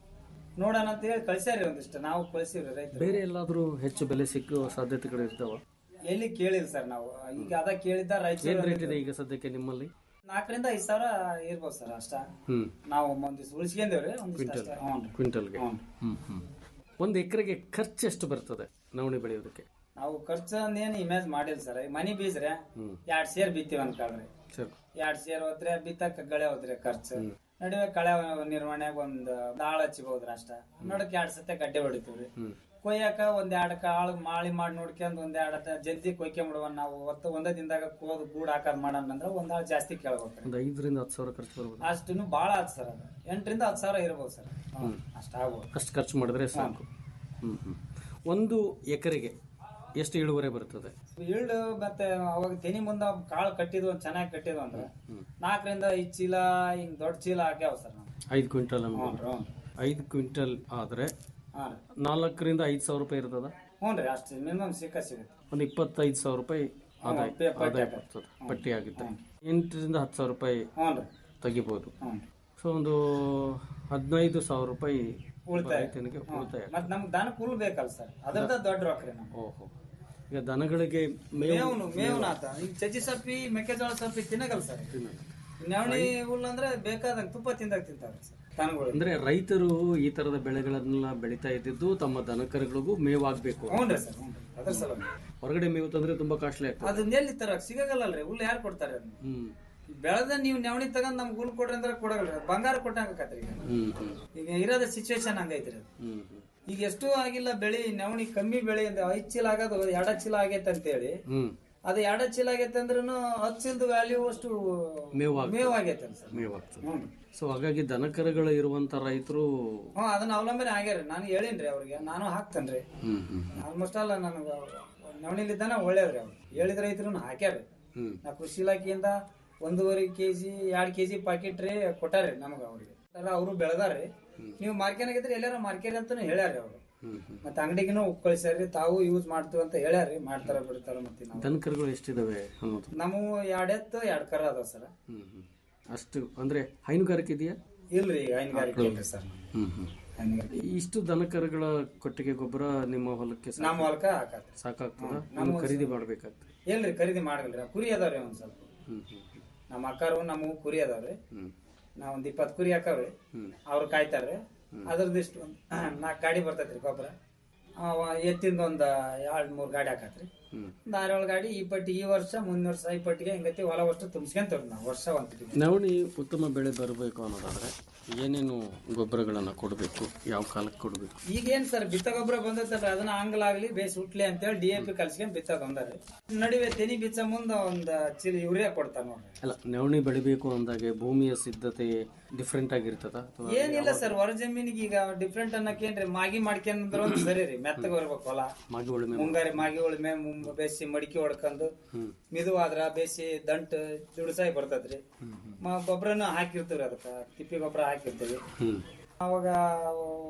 ನೋಡೋಣ ಅಂತ ಹೇಳಿ ಕಳ್ಸ್ಯಾರಿ ಒಂದಿಷ್ಟು ನಾವು ಕಳ್ಸಿವ್ರಿ ರೈತರು ಬೇರೆ ಎಲ್ಲಾದ್ರೂ ಹೆಚ್ಚು ಬೆಲೆ ಸಿಕ್ಕುವ ಸಾಧ್ಯತೆಗಳು ಇರ್ತಾವ ಎಲ್ಲಿ ಕೇಳಿಲ್ಲ ಸರ್ ನಾವು ಈಗ ಅದ ಕೇಳಿದ್ದ ಏನ್ ರೈತರು ರೇಟ್ ಇದೆ ಈಗ ಸದ್ಯಕ್ಕೆ ನಿಮ್ಮಲ್ಲಿ ನಾಲ್ಕರಿಂದ ಐದ್ ಸಾವಿರ ಇರ್ಬೋದು ಸರ್ ಅಷ್ಟ ಹ್ಮ್ ನಾವು ಒಂದಿಷ್ಟು ಉಳಿಸ್ಕೊಂಡೇವ್ರಿ ಒಂದಿಷ್ಟು ಅಷ್ಟೇ ಹ್ಞೂ ಕ್ವಿಂಟಲ್ಗೆ ಹ್ಞೂ ಹ್ಮ್ ಹ್ಮ್ ಒಂದ್ ಎಕರೆಗೆ ಖರ್ಚು ಎಷ್ಟು ಬರ್ತದೆ ನವಣಿ ಬೆಳೆಯೋದಕ್ಕೆ ನಾವು ಖರ್ಚು ಏನು ಇಮೇಜ್ ಮಾಡಿಲ್ಲ ಸರ್ ಮನಿ ಬೀಸ್ರೆ ಹ್ಮ್. ಎರಡ್ ಸೇರ್ ಬಿತ್ತೀವಿ ಅನ್ಕೊಳ್ರಿ ಸರಿ ಎರಡ್ ಸೇರ್ ಹೋದ್ರೆ ಬಿತ್ತಕ್ಕ ಗಳೆ ಹೋದ್ರೆ ಖರ್ಚು ನಡುವೆ ಕಳೆ ನಿರ್ವಹಣೆಗೆ ಒಂದ್ ಆಳ್ ಹಚ್ಚಿಬೋದ್ರಿ ಅಷ್ಟ ನೋಡಕ್ ಎರಡ್ ಸತೆ ಗಡ್ಡೆ ಹೊಡಿತೀವ್ರಿ ಹ್ಮ್ ಕೊಯ್ಯಾಕ ಒಂದ್ ಎರಡ್ ಕಾಳು ಮಾಳಿ ಮಾಡಿ ನೋಡ್ಕೊಂಡ್ ಒಂದ್ ಎರಡ್ ಜಲ್ದಿ ಕೊಯ್ಕೊಂಬಿಡುವ ನಾವು ಒತ್ತು ಒಂದೇ ದಿನದಾಗ ಕೋದ್ ಗೂಡ್ ಹಾಕದ್ ಮಾಡೋಣ ಅಂದ್ರೆ ಒಂದ್ ಆಳ್ ಜಾಸ್ತಿ ಕೇಳ್ಬೇಕ್ರಿ ಒಂದ್ ಐದರಿಂದ ಹತ್ತು ಸಾವಿರ ಖರ್ಚು ಬರ್ಬೋದು ಅಷ್ಟು ಬಾಳ ಆತ್ ಸರ್ ಅದು ಎಂಟರಿಂದ ಹತ್ತು ಸಾವಿರ ಇರ್ಬೋದು ಸರ್ ಅಷ್ಟ ಆಗ್ಬೋದು ಅಷ್ಟು ಖರ್ಚು ಮಾಡಿದ್ರೆ ಸಾಕು ಹ್ಮ್ ಹ್ಮ್ ಒಂದು ಎಕರೆಗೆ ಎಷ್ಟು ಇಳುವರಿ ಬರ್ತದೆ ಇಳ್ಳು ಮತ್ತೆ ಅವಾಗ ತೆನಿ ಮುಂದ ಕಾಳು ಕಟ್ಟಿದ್ವು ಒಂದ್ ಚೆನ್ನಾಗಿ ಕಟ್ಟಿದ್ವು ಅಂದ್ರೆ ನಾಲ್ಕರಿಂದ ಐದ್ ಚೀಲ ಹಿಂಗ್ ದೊಡ್ಡ ಚೀಲ ಹಾಕ್ಯಾವ ಸರ್ ನಾವು ಐದು ಕ್ವಿಂಟಲ್ ಅನ್ಬೋದು ಹ್ಞೂ ಐದು ಕ್ವಿಂಟಲ್ ಆದ್ರೆ ಹಾಂ ರೀ ನಾಲ್ಕರಿಂದ ಐದು ಸಾವಿರ ರೂಪಾಯಿ ಇರ್ತದ ಹ್ಞೂ ರೀ ಅಷ್ಟು ಮಿನಿಮಮ್ ಸಿಕ್ಕ ಸಿಗುತ್ತೆ ಒಂದು ಇಪ್ಪತ್ತೈದು ಸಾವಿರ ರೂಪಾಯಿ ಆದಾಯ ಪೇ- ಪಟ್ಟಿ ಆದಾಯ ಆಗುತ್ತೆ. ಬರ್ತದೆ ಪಟ್ಟಿ ಆಗುತ್ತೆ ಎಂಟರಿಂದ ಹತ್ತು ಸಾವಿರ ರೂಪಾಯಿ ಹ್ಞೂ ರೀ ತೆಗಿಬಹುದು ಹ್ಞೂ ಸೊ ಒಂದು ಹದಿನೈದು ಸಾವಿರ ರೂಪಾಯಿ ಉಳಿತಾಯ. ರೈತನಿಗೆ ಉಳಿತಾಯ ಮತ್ ನಮ್ಗೆ ದನ ಕೂಲ್ ಬೇಕಲ್ಲ ಸರ್ ಅದ್ರದ ದೊಡ್ಡ ರೊಕ್ಕ ರೀ ನಮ್ಗೆ ಓಹೋ ಈಗ ದನಗಳಿಗೆ ಮೇವು ಮೇವ್ನು ಮೇವ್ನ ಆತ ಈಗ ಚಜ್ಜಿ ಸಪ್ಪಿ ಮೆಕ್ಕೆಜೋಳ ಸಪ್ಪಿ ತಿನ್ನಗಲ್ಲ ಸರ್ ನವಣಿ ಹುಲ್ಲು ಅಂದ್ರೆ ಬೇಕಾದಂಗ ತುಪ್ಪ ತಿಂದಾಗ ತಿಂತಾವ್ರಿ ಸರ್ ದನಗಳು ಅಂದ್ರೆ ರೈತರು ಈ ತರದ ಬೆಳೆಗಳನ್ನೆಲ್ಲ ಬೆಳಿತಾ ಇದ್ದಿದ್ದು ತಮ್ಮ ದನಕರುಗಳಿಗೂ ಮೇವಾಗ್ಬೇಕು ಹ್ಞೂ ರೀ ಸರ್ ಹ್ಞೂ ರೀ ಅದ್ರ ಸಲುವಾಗಿ ಹೊರಗಡೆ ಮೇವು ತಂದ್ರೆ ತುಂಬಾ ಕಾಸ್ಟ್ಲಿ ಆಗ್ತದೆ ಅದನ್ನ ಎಲ್ಲಿ ತರಕ್ ಸಿಗಲ್ಲಲ್ರಿ ಹುಲ್ಲು ಯಾರು ಕೊಡ್ತಾರೆ ಅದನ್ನ ಹ್ಮ್ ಬೆಳೆದ ನೀವು ನವಣಿ ತಗೊಂಡ್ ನಮ್ಗೆ ಹುಲ್ ಕೊಡ್ರಿ ಅಂದ್ರೆ ಕೊಡಗಲ್ರಿ ಬಂಗಾರ ಕೊಟ್ಟಂಗತ್ರಿ ಈಗ ಹ್ಮ್ ಹ್ಮ್ ಈಗ ಇರೋದ ಸಿಚುವೇಶನ್ ಹಂಗೈತ್ರಿ ಅದು ಹ್ಮ್ ಹ್ಮ್ ಈಗ ಎಷ್ಟೂ ಆಗಿಲ್ಲ ಬೆಳಿ ನವಣಿ ಕಮ್ಮಿ ಬೆಳೆ ಅಂದ್ರೆ ಐದ್ ಚೀಲ ಆಗೋದು ಎರಡ ಚೀಲ ಆಗೈತೆ ಅಂತೇಳಿ ಹ್ಮ್ ಅದು ಎರಡ ಚೀಲ ಆಗೈತೆ ಅಂದ್ರೂ ಹತ್ತು ಚೀಲದ ವ್ಯಾಲ್ಯೂ ಅಷ್ಟು ಮೇವು ಆಗ್ತದೆ. ಮೇವ್ ಆಗೈತೆ ಸರ್ ಮೇವಾಗ್ತದೆ ಹ್ಞೂ ಸೊ ಹಾಗಾಗಿ ದನಕರುಗಳು ಇರುವಂತ ರೈತರು ಹ್ಞೂ ಅದನ್ನ ಅವಲಂಬನೆ ಆಗ್ಯಾರ ನಾನು ಹೇಳಿನ್ರಿ ಅವ್ರಿಗೆ ನಾನು ಹಾಕ್ತೇನ್ರಿ ಹ್ಮ್ ಹ್ಮ್ ಆಲ್ಮೋಸ್ಟ್ ಅಲ್ಲ ನನಗೆ ನವಣಿಲಿದ್ದಾನ ಒಳ್ಳೇವ್ರಿ ಅವ್ರು ಹೇಳಿದ ರೈತರು ಹಾಕ್ಯಾರ ಹ್ಮ್ ನಾ ಕೃಷಿ ಇಲಾಖೆಯಿಂದ ಒಂದೂವರೆ ಕೆಜಿ ಎರಡ್ ಕೆಜಿ ಪಾಕೆಟ್ ರೀ ಕೊಟ್ಟಾರಿ ನಮಗ ಅವ್ರಿಗೆ ಅವರು ಬೆಳೆದಾರ್ರಿ ನೀವು ಮಾರ್ಕೆನಾಗಿದ್ರೆ ಎಲ್ಲಾರ ಮಾರ್ಕೆಟ್ ಅಂತಾನು ಹೇಳ್ಯಾರಿ ಅವ್ರು ಹ್ಮ್ ಹ್ಮ್ ಮತ್ತೆ ಅಂಗಡಿಗಿನೂ ಕಳಿಸ್ಯಾರಿ ತಾವು ಯೂಸ್ ಮಾಡ್ತೀವಿ ಅಂತ ಹೇಳ್ಯಾರಿ ಮಾಡ್ತಾರ ಬಿಡ್ತಾರ ಮತ್ತೆ ನಾವು ದನಕರುಗಳು ಎಷ್ಟಿದಾವೆ ಅನ್ನೋದು ನಮ್ಮ ಎರಡ್ ಎತ್ತು ಎರಡ್ ಕರ ಅದಾವ ಸರ್ ಹ್ಮ್ ಹ್ಮ್ ಅಷ್ಟು ಅಂದ್ರೆ ಹೈನುಗಾರಿಕೆ ಇದೆಯಾ ಇಲ್ರಿ ಹೈನುಗಾರಿಕೆ ಇಲ್ರಿ ಸರ್ ಹ್ಮ್ ಹ್ಮ್ ಹೈನುಗಾರಿಕೆ ಇಷ್ಟು ದನಕರುಗಳ ಕೊಟ್ಟಿಗೆ ಗೊಬ್ಬರ ನಿಮ್ಮ ಹೊಲಕ್ಕೆ ಸಾ- ನಮ್ಮ ಹೊಲಕ ಹಾಕತ್ರಿ ಸಾಕಾಗ್ತದ ನೀವು ಖರೀದಿ ಮಾಡ್ಬೇಕಾಗ್ತದೆ ಇಲ್ರಿ ಖರೀದಿ ಮಾಡಲ್ರಿ ಕುರಿ ಅದಾವ್ರಿ ಒಂದ್ ಸ್ವಲ್ಪ ಹ್ಮ್ ಹ್ಮ್ ನಮ್ಮ ಅಕ್ಕಾರು ನಮ್ಮ ಕುರಿ ಅದಾವ್ರಿ ಹ್ಮ್ ನಾವ್ ಒಂದ್ ಇಪ್ಪತ್ ಕುರಿ ಹಾಕವ್ರಿ ಹ್ಮ್ ಅವ್ರು ಕಾಯ್ತಾರ್ರಿ ಅದ್ರದಿಷ್ಟು ಒಂದ್ ನಾಲ್ಕು ಗಾಡಿ ಬರ್ತೈತ್ರಿ ಗೊಬ್ಬರ ಅವ ಎತ್ತಿಂದ ಒಂದ್ ಎರಡ್ ಮೂರ್ ಗಾಡಿ ಹಾಕತ್ರಿ ಹ್ಮ್ ಒಂದ್ ಆರೇಳು ಗಾಡಿ ಈ ಪಟ್ಟಿ ಈ ವರ್ಷ ಮುಂದಿನ ವರ್ಷ ಈ ಪಟ್ಟಿಗೆ ಹಿಂಗತಿ ಹೊಲ ವರ್ಷ ತುಂಬಿಸ್ಕೊಂತವ್ರಿ ನಾವು ವರ್ಷ ಒಂದ್ ನವಣಿ ಉತ್ತಮ ಬೆಳೆ ಬರಬೇಕು ಅನ್ನೋದಾದ್ರೆ ಏನೇನು ಗೊಬ್ಬರಗಳನ್ನ ಕೊಡಬೇಕು ಯಾವ ಕಾಲಕ್ಕೆ ಕೊಡಬೇಕು ಈಗೇನ್ ಸರ್ ಬಿತ್ತ ಗೊಬ್ಬರ ಬಂದೈತಲ್ರಿ ಅದನ್ನ ಆಂಗ್ಲಾಗ್ಲಿ ಬೇಸ್ ಹುಟ್ಲಿ ಅಂತೇಳಿ ಡಿ ಎ ಪಿ ಕಲ್ಸ್ಕೊಂಡ್ ಬಿತ್ತದ ಒಂದರಿ ನಡುವೆ ತೆನಿ ಬಿಚ್ಚ ಮುಂದ ಒಂದ್ ಚೀಲ ಯೂರಿಯಾ ಕೊಡ್ತಾರ ನೋಡ್ರಿ ಅಲ್ಲ ನವಣಿ ಬೆಳಿಬೇಕು ಅಂದಾಗೆ ಭೂಮಿಯ ಸಿದ್ಧತೆ ಡಿಫ್ರೆಂಟ್ ಆಗಿರ್ತದ ಅಥವಾ ಏನಿಲ್ಲ ಸರ್ ಹೊರ ಜಮೀನಿಗೆ ಈಗ ಡಿಫ್ರೆಂಟ್ ಅನ್ನಕೇನ್ರಿ ಮಾಗಿ ಮಾಡ್ಕೊಂಡ್ರ ಒಂದ್ ಸರಿ ರೀ ಮೆತ್ತಗ ಬರ್ಬೇಕು ಹೊಲ ಮಾಗಿ ಉಳುಮೆ ಮುಂಗಾರಿ ಮಾಗಿ ಉಳ್ಮೆ ಮುಂ- ಬೇಸಿ ಮಡಿಕೆ ಹೊಡ್ಕೊಂಡು ಹ್ಮ್ ಮಿದುವಾದ್ರ ಬೇಸಿ ದಂಟ್ ದುಡ್ಸಾಗಿ ಬರ್ತದ್ರಿ ಮ- ಗೊಬ್ಬರನು ಹಾಕಿರ್ತೀವ್ರಿ ಅದಕ್ಕ ತಿಪ್ಪಿ ಗೊಬ್ಬರ ಹಾಕಿರ್ತೀವಿ ಹ್ಮ್ ಅವಾಗ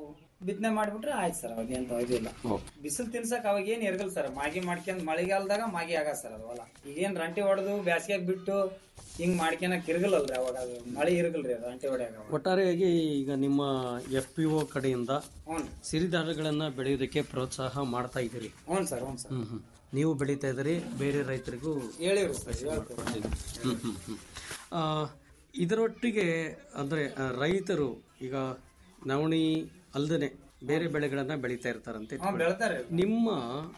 ಬಿತ್ತನೆ ಮಾಡ್ಬಿಟ್ರೆ ಆಯ್ತು ಸರ್ ಅವಾಗ ಎಂತ ಇದು ಇಲ್ಲ ಓಕೆ ಬಿಸಿಲು ತಿನ್ಸಕ್ ಅವಾಗ ಏನ್ ಇರಗಲ್ ಸರ್ ಮಾಗಿ ಮಾಡ್ಕೊಂಡ್ ಮಳೆಗಾಲದಾಗ ಮಾಗಿ ಆಗ ಸರ್ ಅದು ಹೊಲ ಈಗೇನ್ ರಂಟಿ ಹೊಡೆದು ಬ್ಯಾಸಿಗೆ ಬಿಟ್ಟು ಹಿಂಗ್ ಮಾಡ್ಕೊಳಕ್ ಇರ್ಗಲ್ಲಲ್ರಿ ಅವಾಗ ಅದು ಮಳೆ ಇರ್ಗಲ್ರಿ ಅದು ರಂಟಿ ಹೊಡ್ಯಾಗ ಅವಾಗ. ಒಟ್ಟಾರೆಯಾಗಿ ಈಗ ನಿಮ್ಮ ಎಫ್ ಪಿ ಒ ಕಡೆಯಿಂದ ಹ್ಞೂ ಸಿರಿಧಾನ್ಯಗಳನ್ನ ಬೆಳೆಯೋದಕ್ಕೆ ಪ್ರೋತ್ಸಾಹ ಮಾಡ್ತಾ ಇದ್ದೀರಿ ಹ್ಞೂ ಸರ್ ಹ್ಞೂ ಸರ್ ಹ್ಮ್ ಹ್ಮ್ ನೀವು ಬೆಳೀತಾ ಇದ್ದೀರಿ ಬೇರೆ ರೈತರಿಗೂ ಹೇಳಿವ್ರಿ ಸರ್ ಹೇಳ್ತೀವಿ ಹ್ಮ್ ಹ್ಮ್ ಹ್ಮ್. ಆ, ಇದರೊಟ್ಟಿಗೆ ಅಂದರೆ ರೈತರು ಈಗ ನವಣಿ ಅಲ್ಲದೆ ಬೇರೆ ಬೆಳೆಗಳನ್ನ ಬೆಳೀತಾ ಇರ್ತಾರಂತೆ ಹ್ಞೂ ಬೆಳ್ತಾರೆ ನಿಮ್ಮ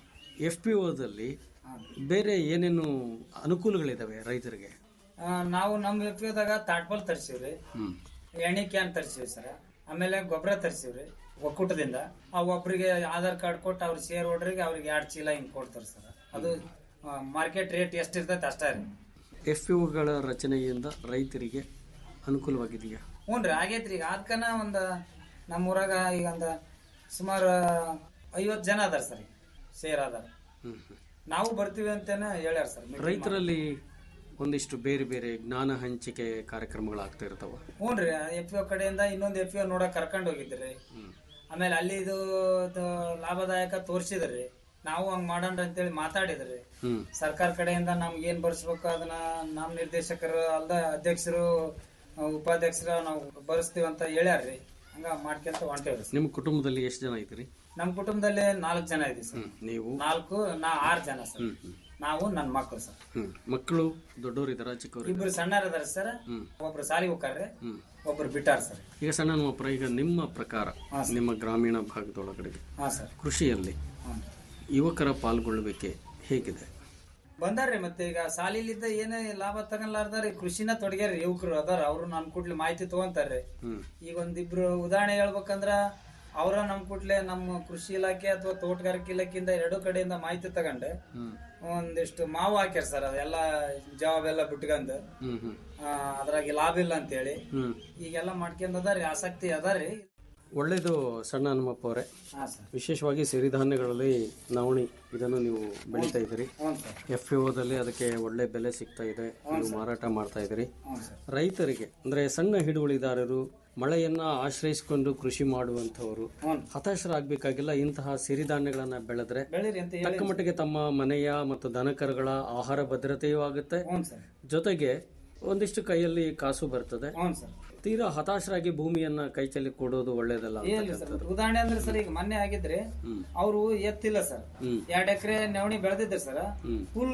ಎಫ್ ಪಿ ಒದಲ್ಲಿ ಬೇರೆ ಏನೇನು ಅನುಕೂಲಗಳಿದಾವೆ ರೈತರಿಗೆ ಆ, ನಾವು ನಮ್ಮ ಎಫ್ದಾಗ ತಾಟ್ಪಲ್ ತರ್ಸಿವ್ರಿ ಹ್ಮ್ ಎಣ್ಣೆ ಕ್ಯಾನ್ ತರ್ಸಿವಿ ಸರ್ ಆಮೇಲೆ ಗೊಬ್ಬರ ತರ್ಸಿವ್ರಿ ಒಕ್ಕೂಟದಿಂದ ಆ ಒಬ್ರಿಗೆ ಆಧಾರ್ ಕಾರ್ಡ್ ಕೊಟ್ಟು ಅವ್ರ ಶೇರ್ ಹೋಲ್ಡರ್ಗೆ ಅವ್ರಿಗೆ ಎರಡು ಚೀಲ ಹಿಂಗ್ ಕೊಡ್ತಾರೆ ಸರ್ ಅದು ಮಾರ್ಕೆಟ್ ರೇಟ್ ಎಷ್ಟು ಇರ್ತೈತೆ ಅಷ್ಟೇ ರೀ ಎಫ್ ಪಿ ಒಗಳ ರಚನೆಯಿಂದ ರೈತರಿಗೆ ಅನುಕೂಲವಾಗಿದೆಯಾ ಹ್ಞೂ ರೀ ಆಗೈತ್ರಿ ಈಗ ಅದಕ್ಕನ ಒಂದು ನಮ್ಮೂರಾಗ ಈಗ ಒಂದು ಸುಮಾರು ಐವತ್ತು ಜನ ಅದಾರ ಸರ್ ಈಗ ಶೇರ್ ಅದಾರ ಹ್ಮ್ ಹ್ಮ್. ನಾವು ಬರ್ತೀವಿ ಅಂತೇನೆ ಹೇಳ್ಯಾರ ಸರ್ ರೈತರಲ್ಲಿ ಒಂದಿಷ್ಟು ಬೇರೆ ಬೇರೆ ಜ್ಞಾನ ಹಂಚಿಕೆ ಕಾರ್ಯಕ್ರಮಗಳಾಗ್ತಾ ಇರ್ತಾವ ಹ್ಞೂ ರೀ ಎಫ್ ಒ ಕಡೆಯಿಂದ ಇನ್ನೊಂದು ಎಫ್ ಒ ನೋಡಕ್ ಕರ್ಕೊಂಡು ಹೋಗಿದ್ರಿ ಆಮೇಲೆ ಅಲ್ಲಿ ಇದು ಇದು ಲಾಭದಾಯಕ ತೋರಿಸಿದ್ರಿ ನಾವು ಹಂಗ್ ಮಾಡೋಣ ಅಂತೇಳಿ ಮಾತಾಡಿದ್ರಿ ಹ್ಮ್ ಸರ್ಕಾರ ಕಡೆಯಿಂದ ನಮ್ಗೆ ಏನ್ ಬರ್ಸ್ಬೇಕು ಅದನ್ನ ನಮ್ಮ ನಿರ್ದೇಶಕರು ಅಲ್ದ ಅಧ್ಯಕ್ಷರು ಆ, ಉಪಾಧ್ಯಕ್ಷರು ನಾವು ಬರ್ಸ್ತೀವಿ ಅಂತ ಹೇಳ್ಯಾರ್ರಿ ಹಂಗ ಮಾಡ್ಕೊಂತ ಹೊಂಟೇವ್ರಿ ಸರ್. ನಿಮ್ಮ ಕುಟುಂಬದಲ್ಲಿ ಎಷ್ಟು ಜನ ಐತ್ರಿ ನಮ್ ಕುಟುಂಬದಲ್ಲಿ ನಾಲ್ಕು ಜನ ಇದೀವಿ ಸರ್ ಹ್ಮ್ ನೀವು ನಾಲ್ಕು ನಾ ಆರು ಜನ ಸರ್ ಹ್ಮ್ ಹ್ಮ್ ನಾವು ನನ್ನ ಮಕ್ಕಳು ಸರ್ ಹ್ಮ್ ಮಕ್ಕಳು ದೊಡ್ಡವರು ಇದಾರ ಚಿಕ್ಕವರು ಇಬ್ರು ಸಣ್ಣರ ಅದಾರ ಸರ್ ಹ್ಮ್ ಒಬ್ರು ಸಾಲಿ ಹೋಗ್ತಾರ್ರಿ ಹ್ಮ್ ಒಬ್ರು ಬಿಟ್ಟಾರ ಸರ್ ಈಗ ಸಣ್ಣ ನಮ್ಮಪ್ಪ ಈಗ ನಿಮ್ಮ ಪ್ರಕಾರ ಹಾ, ಸರ್. ನಿಮ್ಮ ಗ್ರಾಮೀಣ ಭಾಗದೊಳಗಡೆ ಹಾ ಸರ್ ಕೃಷಿಯಲ್ಲಿ ಹ್ಞೂ ಯುವಕರ ಪಾಲ್ಗೊಳ್ಳುವಿಕೆ ಹೇಗಿದೆ ಬಂದಾರ್ರಿ ಮತ್ತೆ ಈಗ ಸಾಲಿಲಿದ್ದ ಏನೇ ಲಾಭ ತಗೊಲಾರ್ದಾರ ಕೃಷಿನ ತೊಡಗ್ಯಾರ ಯುವಕರು ಅದಾರ ಅವ್ರು ನಮ್ ಕೂಡ್ಲೆ ಮಾಹಿತಿ ತಗೊಂತಾರ್ರಿ ಹ್ಮ್ ಈಗ ಒಂದಿಬ್ರು ಉದಾಹರಣೆ ಹೇಳ್ಬೇಕಂದ್ರ ಅವರ ನಮ್ ಕೂಡ್ಲೆ ನಮ್ಮ ಕೃಷಿ ಇಲಾಖೆ ಅಥವಾ ತೋಟಗಾರಿಕೆ ಇಲಾಖೆಯಿಂದ ಎರಡು ಕಡೆಯಿಂದ ಮಾಹಿತಿ ತಗೊಂಡು ಹ್ಮ್ ಒಂದಿಷ್ಟು ಮಾವು ಹಾಕ್ಯಾರ ಸರ್ ಅದೆಲ್ಲ ಜವಾಬ್ ಎಲ್ಲ ಬಿಟ್ಕಂದು ಹ್ಮ್ ಹ್ಮ್ ಆ, ಅದ್ರಾಗ ಲಾಭ ಇಲ್ಲ ಅಂತೇಳಿ ಹ್ಮ್ ಈಗೆಲ್ಲ ಮಾಡ್ಕೊಂಡ್ ಅದಾರಿ ಆಸಕ್ತಿ ಅದಾರಿ ಒಳ್ಳೇದು ಸಣ್ಣ ಹನುಮಪ್ಪ ಅವರೇ ಹಾ ಸರ್ ವಿಶೇಷವಾಗಿ ಸಿರಿಧಾನ್ಯಗಳಲ್ಲಿ ನವಣಿ ಇದನ್ನು ನೀವು ಬೆಳೀತಾ ಇದ್ದೀರಿ ಹ್ಞೂ ಸರ್ ಎಫ್ ದಲ್ಲಿ ಅದಕ್ಕೆ ಒಳ್ಳೆ ಬೆಲೆ ಸಿಗ್ತಾ ಇದೆ ನೀವು ಮಾರಾಟ ಮಾಡ್ತಾ ಇದ್ದೀರಿ ಹ್ಞೂ ಸರ್ ರೈತರಿಗೆ ಅಂದ್ರೆ ಸಣ್ಣ ಹಿಡುವಳಿದಾರರು ಮಳೆಯನ್ನ ಆಶ್ರಯಿಸಿಕೊಂಡು ಕೃಷಿ ಮಾಡುವಂತವರು ಹ್ಞೂ ಹತಾಶರಾಗಬೇಕಾಗಿಲ್ಲ ಇಂತಹ ಸಿರಿಧಾನ್ಯಗಳನ್ನ ಬೆಳೆದ್ರೆ ಬೆಳೀರಿ ಅಂತ ಹೇಳಿ ತಕ್ಕ ಮಟ್ಟಿಗೆ ತಮ್ಮ ಮನೆಯ ಮತ್ತು ದನಕರುಗಳ ಆಹಾರ ಭದ್ರತೆಯೂ ಆಗುತ್ತೆ ಹ್ಞೂ ಸರ್ ಜೊತೆಗೆ ಒಂದಿಷ್ಟು ಕೈಯಲ್ಲಿ ಕಾಸು ಬರ್ತದೆ ಹ್ಞೂ ಸರ್ ತೀರಾ ಹತಾಶರಾಗಿ ಭೂಮಿಯನ್ನ ಕೈಚಲ್ಲಿ ಕೊಡೋದು ಒಳ್ಳೇದಲ್ಲ ಅಂತ ಏನಿಲ್ಲ ಸರ್ ಉದಾಹರಣೆ ಅಂದ್ರೆ ಸರ್ ಈಗ ಮೊನ್ನೆ ಆಗಿದ್ರೆ ಹ್ಮ್. ಅವರು ಎತ್ತಿಲ್ಲ ಸರ್ ಹ್ಮ್ ಎರಡ್ ಎಕರೆ ನವಣಿ ಬೆಳೆದಿದ್ರು ಸರ್ ಹ್ಮ್. ಫುಲ್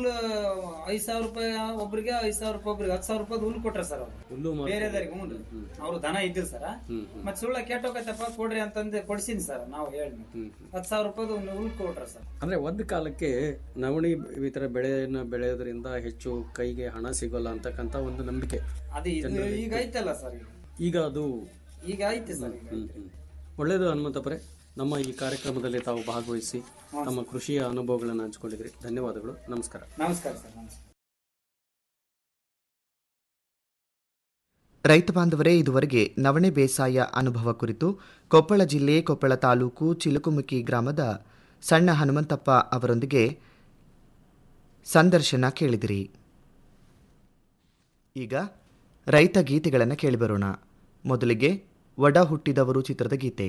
ಐದ್ ಸಾವಿರ ರೂಪಾಯಿ ಒಬ್ರಿಗೆ ಐದ್ ಸಾವಿರ ರೂಪಾಯಿ ಒಬ್ರಿಗೆ ಹತ್ತು ಸಾವಿರ ರೂಪಾಯಿ ಹುಲ್ಲು ಕೊಟ್ರ ಸರ್ ಅವ್ರು ಹುಲ್ಲು ಮಾತ್ರ- ಬೇರೆದವ್ರಿಗೆ ಹ್ಞೂ ಅವ್ರು ದನ ಇದ್ದಿಲ್ಲ ಸರ್ ಹ್ಮ್ ಹ್ಮ್ ಮತ್ ಸುಳ್ಳ ಕೆಟ್ಟೋಗತ್ತಪ್ಪ ಕೊಡ್ರಿ ಅಂತಂದು ಕೊಡ್ಸಿನಿ ಸರ್ ನಾವು ಹೇಳಿ ಹ್ಮ್ ಹತ್ತು ಸಾವಿರ ರೂಪಾಯಿ ಹುಲ್ಲು ಕೊಟ್ರ ಸರ್ ಅಂದ್ರೆ ಒಂದು ಕಾಲಕ್ಕೆ ನವಣಿ ಈ ತರ ಬೆಳೆಯನ್ನ ಬೆಳೆಯೋದ್ರಿಂದ ಹೆಚ್ಚು ಕೈಗೆ ಹಣ ಸಿಗೋಲ್ಲ ಅಂತಕ್ಕಂತ ಒಂದು ನಂಬಿಕೆ ಅದು ಇದು ಈಗ ಐತಲ್ಲ ಸರ್ ಈಗ ಈಗ ಅದು ಈಗ ಐತೆ ಸರ್ ಈಗ ಹ್ಮ್, ಹ್ಮ್. ಒಳ್ಳೇದು ಹನುಮಂತಪುರೆ ನಮ್ಮ ಈ ಕಾರ್ಯಕ್ರಮದಲ್ಲಿ ತಾವು ಭಾಗವಹಿಸಿ ತಮ್ಮ ಕೃಷಿಯ ಅನುಭವಗಳನ್ನು ಹಂಚಿಕೊಂಡಿದ್ರಿ ಧನ್ಯವಾದಗಳು ನಮಸ್ಕಾರ ನಮಸ್ಕಾರ ಸರ್ ನಮಸ್ಕಾರ ರೈತ ಬಾಂಧವರೇ ಇದುವರೆಗೆ ನವಣೆ ಬೇಸಾಯ ಅನುಭವ ಕುರಿತು ಕೊಪ್ಪಳ ಜಿಲ್ಲೆ ಕೊಪ್ಪಳ ತಾಲೂಕು ಚಿಲುಕುಮುಖಿ ಗ್ರಾಮದ ಸಣ್ಣ ಹನುಮಂತಪ್ಪ ಅವರೊಂದಿಗೆ ಸಂದರ್ಶನ ಕೇಳಿದಿರಿ ಈಗ ರೈತ ಗೀತೆಗಳನ್ನು ಕೇಳಿಬರೋಣ ಮೊದಲಿಗೆ ಒಡ ಹುಟ್ಟಿದವರು ಚಿತ್ರದ ಗೀತೆ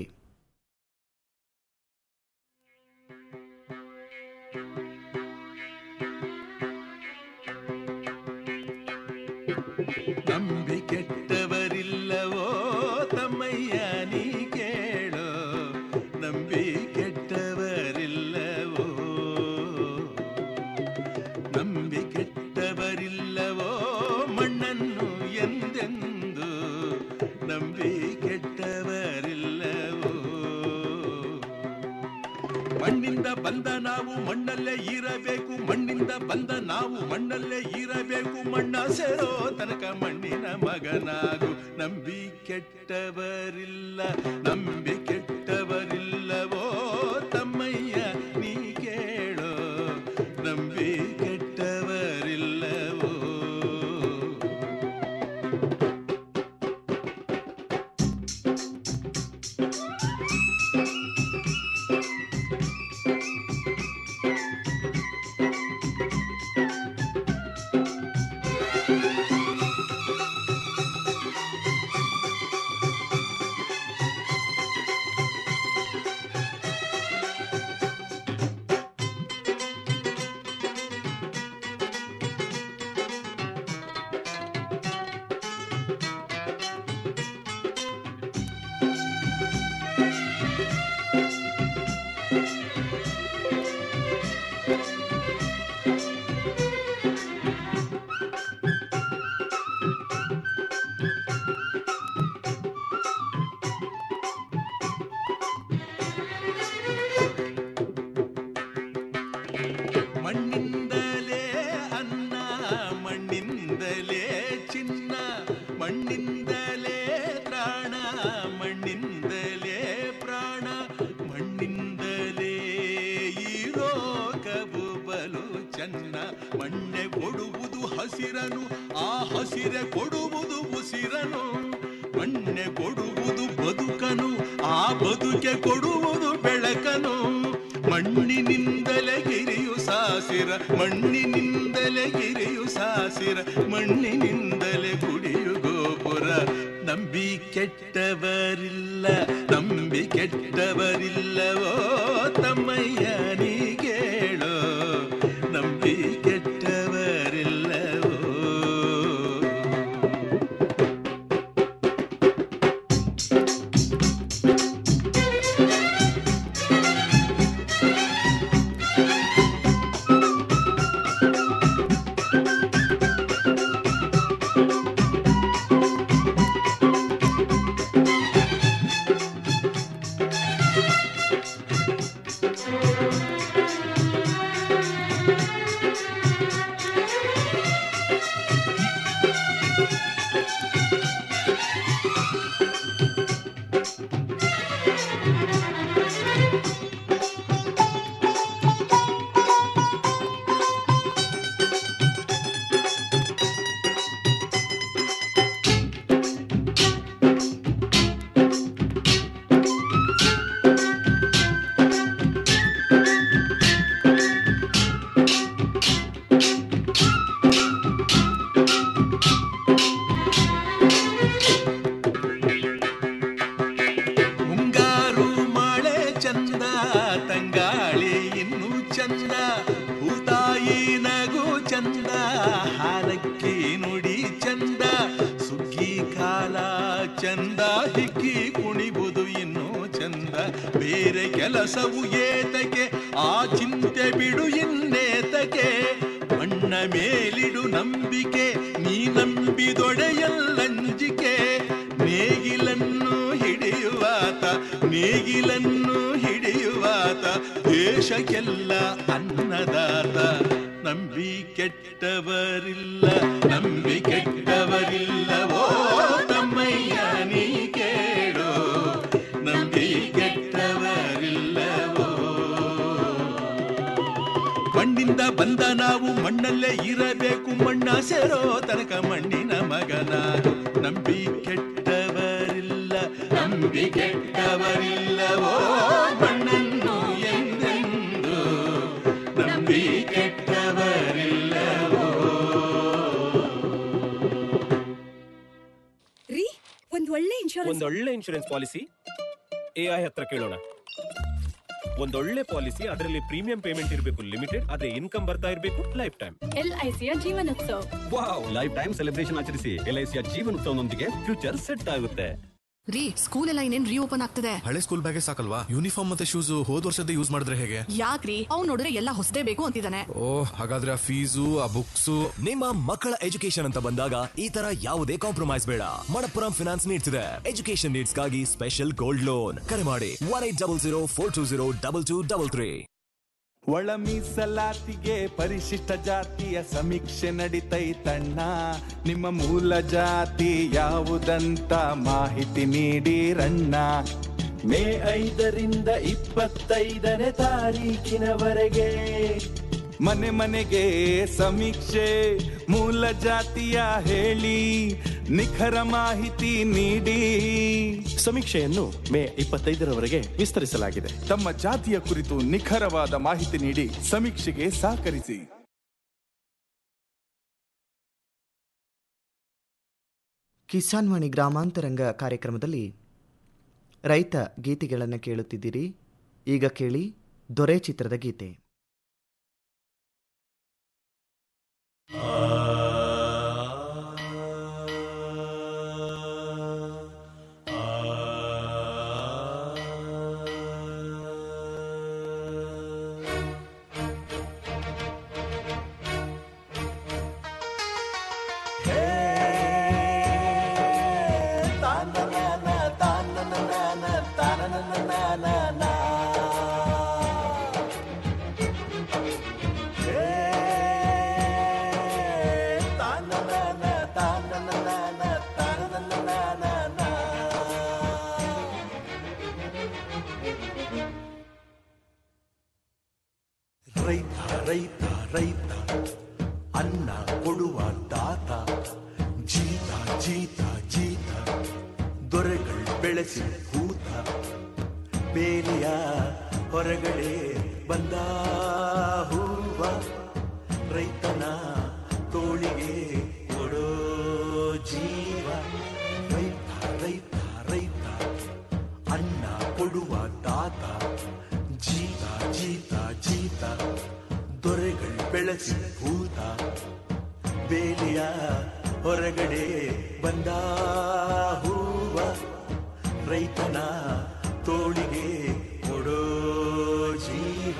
ನಂಬಿ ಕೆಟ್ಟವರಿಲ್ಲವೋ ತಮ್ಮಯ್ಯ ನೀ ಕೇಳೋ ನಂಬಿ ಕೆಟ್ಟವರಿಲ್ಲವೋ ನಂಬಿ ಕೆಟ್ಟವರಿಲ್ಲವೋ ಮಣ್ಣನ್ನು ಎಂದೆಂದು ನಂಬಿ ಕೆಟ್ಟವರಿಲ್ಲವೋ ಮಣ್ಣಿಂದ ಬಂದ ನಾವು ಮಣ್ಣಲ್ಲೇ ಇರಬೇಕು ಮಣ್ಣಿಂದ ಬಂದ ನಾವು ಮಣ್ಣಲ್ಲೇ ಇರಬೇಕು ಮಣ್ಣ ಸೇರೋ ತನಕ ಮಣ್ಣಿನ ಮಗನಾಗು ನಂಬಿ ಕೆಟ್ಟವರಿಲ್ಲ ನಂಬಿ ಕೆಟ್ಟವರಿಲ್ಲವೋ ತಮ್ಮಯ್ಯ ನೀ ಕೇಳೋ ನಂಬಿ ಕೆಟ್ಟವರಿಲ್ಲವೋ ಮಣ್ಣಿಂದಲೇ ಅನ್ನ ಮಣ್ಣಿಂದಲೇ ಚಿನ್ನ ಮಣ್ಣಿಂದಲೇ ತ್ರಾಣ ಮಣ್ಣಿಂದಲೇ ಪ್ರಾಣ ಮಣ್ಣಿಂದಲೇ ಈ ಲೋಕವು ಬಲು ಚೆನ್ನ ಮಣ್ಣೆ ಕೊಡುವುದು ಹಸಿರನು ಆ ಹಸಿರೆ ಕೊಡುವುದು ಉಸಿರನು ಮಣ್ಣೆ ಕೊಡುವುದು ಬದುಕನು ಆ ಬದುಕೆ ಕೊಡುವುದು ಬೆಳಕನು ಮಣ್ಣಿನಿಂದಲೇ ಗಿರಿಯು ಸಾಸಿರ ಮಣ್ಣಿನಿಂದಲೇ ಗಿರಿಯು ಸಾಸಿರ ಮಣ್ಣಿನಿಂದಲೇ ಗುಡಿಯು ಗೋಪುರ ನಂಬಿ ಕೆಟ್ಟವರಿಲ್ಲ ನಂಬಿ ಕೆಟ್ಟವರಿಲ್ಲವೋ ತಮ್ಮಯ್ಯ ನೀ ಕೇಳೋ ನಂಬಿ ಕೆಟ್ಟವರಿಲ್ಲವೋ ಮುಂಗಾರು ಮಳೆ ಚಂದ ತಂಗಾಳಿ ಇನ್ನು ಚಂದ ಭೂತಾಯಿ ನಗು ಚಂದ ಹಾಲಕ್ಕಿ ನುಡಿ ಚಂದ ಸುಗ್ಗಿ ಕಾಲ ಚಂದ ಹಿಕ್ಕಿ ಕುಣಿಬುದು ಇನ್ನು ಚಂದ ಬೇರೆ ಕೆಲಸವು ಏತಕ್ಕೆ ಆ ಚಿಂತೆ ಬಿಡು ಇನ್ನೇತಕ್ಕೆ ಮಣ್ಣ ಮೇಲಿಡು ನಂಬಿಕೆ ನೀ ನಂಬಿದೊಡೆಯಲ್ಲಂಜಿಕೆ ನೇಗಿಲನ್ನು ಹಿಡಿಯುವಾತ ನೇಗಿಲನ್ನು ಹಿಡಿಯುವಾತ ದೇಶಕ್ಕೆಲ್ಲ ಅನ್ನದಾತ ನಂಬಿ ಕೆಟ್ಟವರಿಲ್ಲ ನಂಬಿ ಕೆಟ್ಟವರಿಲ್ಲವೋ ತಮ್ಮಯ್ಯ ನೀ ಕೇಳೋ ನಂಬಿ ಕೆಟ್ಟವರಿಲ್ಲವೋ ಮಣ್ಣಿಂದ ಬಂದ ನಾವು ಮಣ್ಣಲ್ಲೇ ಇರಬೇಕು ಮಣ್ಣ ಸೇರೋ ತನಕ ಮಣ್ಣಿನ ಮಗನಾಗು ನಂಬಿ ಕೆಟ್ಟವರಿಲ್ಲ ನಂಬಿ ಕೆಟ್ಟವರಿಲ್ಲವೋ ಮಣ್ಣನ್ನು ಎಂದೆಂದು ನಂಬಿ ಕೆಟ್ಟವರಿಲ್ಲವೋ ರೀ ಒಂದ್ ಒಳ್ಳೆ ಇನ್ಶೂರೆನ್ಸ್ ಒಂದೊಳ್ಳೆ ಇನ್ಶೂರೆನ್ಸ್ ಪಾಲಿಸಿ ಎ ಐ ಹತ್ರ ಕೇಳೋಣ ಒಂದೊಳ್ಳೆ ಪಾಲಿಸಿ ಅದರಲ್ಲಿ ಪ್ರೀಮಿಯಂ ಪೇಮೆಂಟ್ ಇರಬೇಕು ಲಿಮಿಟೆಡ್ ಅದೇ ಇನ್ಕಮ್ ಬರ್ತಾ ಇರಬೇಕು ಲೈಫ್ ಟೈಮ್ ಎಲ್ಐಸಿಯ ಜೀವನೋತ್ಸವ ವಾವ್ ಲೈಫ್ ಟೈಮ್ ಸೆಲೆಬ್ರೇಷನ್ ಆಚರಿಸಿ ಎಲ್ ಐ ಸಿಯ ಜೀವನೋತ್ಸವನೊಂದಿಗೆ ಫ್ಯೂಚರ್ ಸೆಟ್ ಆಗುತ್ತೆ ರೀ ಸ್ಕೂಲ್ ಎಲ್ಲ ಇನ್ನೇನ್ ರೀಓಪನ್ ಆಗ್ತದೆ ಹಳೆ ಸ್ಕೂಲ್ ಬ್ಯಾಗೆ ಸಾಕಲ್ವಾ ಯೂನಿಫಾರ್ಮ್ ಮತ್ತೆ ಶೂಸ್ ಹೋದ್ ವರ್ಷದ ಯೂಸ್ ಮಾಡಿದ್ರೆ ಹೇಗೆ ಯಾಕ್ರಿ ಅವ್ನು ನೋಡಿದ್ರೆ ಎಲ್ಲ ಹೊಸದೇ ಬೇಕು ಅಂತಿದ್ದಾನೆ ಓ ಹಾಗಾದ್ರೆ ಆ ಫೀಸು ಆ ಬುಕ್ಸು ನಿಮ್ಮ ಮಕ್ಕಳ ಎಜುಕೇಶನ್ ಅಂತ ಬಂದಾಗ ಈ ತರ ಯಾವುದೇ ಕಾಂಪ್ರಮೈಸ್ ಬೇಡ ಮಣಪ್ಪುರಂ ಫಿನಾನ್ಸ್ ನೀಡ್ಸ್ ಇದೆ ಎಜುಕೇಶನ್ ನೀಡ್ಸ್ ಗಾಗಿ ಸ್ಪೆಷಲ್ ಗೋಲ್ಡ್ ಲೋನ್ ಕರೆ ಮಾಡಿ one eight double zero four two zero double two double three ಒಳ ಮೀಸಲಾತಿಗೆ ಪರಿಶಿಷ್ಟ ಜಾತಿಯ ಸಮೀಕ್ಷೆ ನಡಿತೈತಣ್ಣ ನಿಮ್ಮ ಮೂಲ ಜಾತಿ ಯಾವುದಂತ ಮಾಹಿತಿ ನೀಡಿರಣ್ಣ ಮೇ ಐದರಿಂದ ಇಪ್ಪತ್ತೈದನೇ ತಾರೀಕಿನವರೆಗೆ ಮನೆ ಮನೆಗೆ ಸಮೀಕ್ಷೆ ಮೂಲ ಜಾತಿಯ ಹೇಳಿ ನಿಖರ ಮಾಹಿತಿ ನೀಡಿ ಸಮೀಕ್ಷೆಯನ್ನು ಮೇ ಇಪ್ಪತ್ತೈದರವರೆಗೆ ವಿಸ್ತರಿಸಲಾಗಿದೆ ತಮ್ಮ ಜಾತಿಯ ಕುರಿತು ನಿಖರವಾದ ಮಾಹಿತಿ ನೀಡಿ ಸಮೀಕ್ಷೆಗೆ ಸಹಕರಿಸಿ ಕಿಸಾನ್ ವಾಣಿ ಗ್ರಾಮಾಂತರಂಗ ಕಾರ್ಯಕ್ರಮದಲ್ಲಿ ರೈತ ಗೀತೆಗಳನ್ನು ಕೇಳುತ್ತಿದ್ದೀರಿ ಈಗ ಕೇಳಿ ದೊರೆ ಚಿತ್ರದ ಗೀತೆ ರೈತ ರೈತ ಅನ್ನ ಕೊಡುವ ದಾತ ಜೀತ ಜೀತ ಜೀತ ದೊರೆಗಳು ಬೆಳೆಸಿ ಕೂತ ಬೇಲಿಯ ಹೊರಗಡೆ ಬಂದ ಹೂವ ರೈತನ ತೋಳಿಗೆ ಕೊಡೋ ಜೀವ ರೈತ ರೈತ ರೈತ ಅನ್ನ ಕೊಡುವ ದಾತ ಜೀತ ಜೀತ ಜೀತ ದೊರೆಗಳು ಬೆಳೆಸಿ ಭೂತ ಬೇಲಿಯ ಹೊರಗಡೆ ಬಂದ ಹೂವ ರೈತನ ತೋಳಿಗೆ ಕೊಡೋ ಜೀವ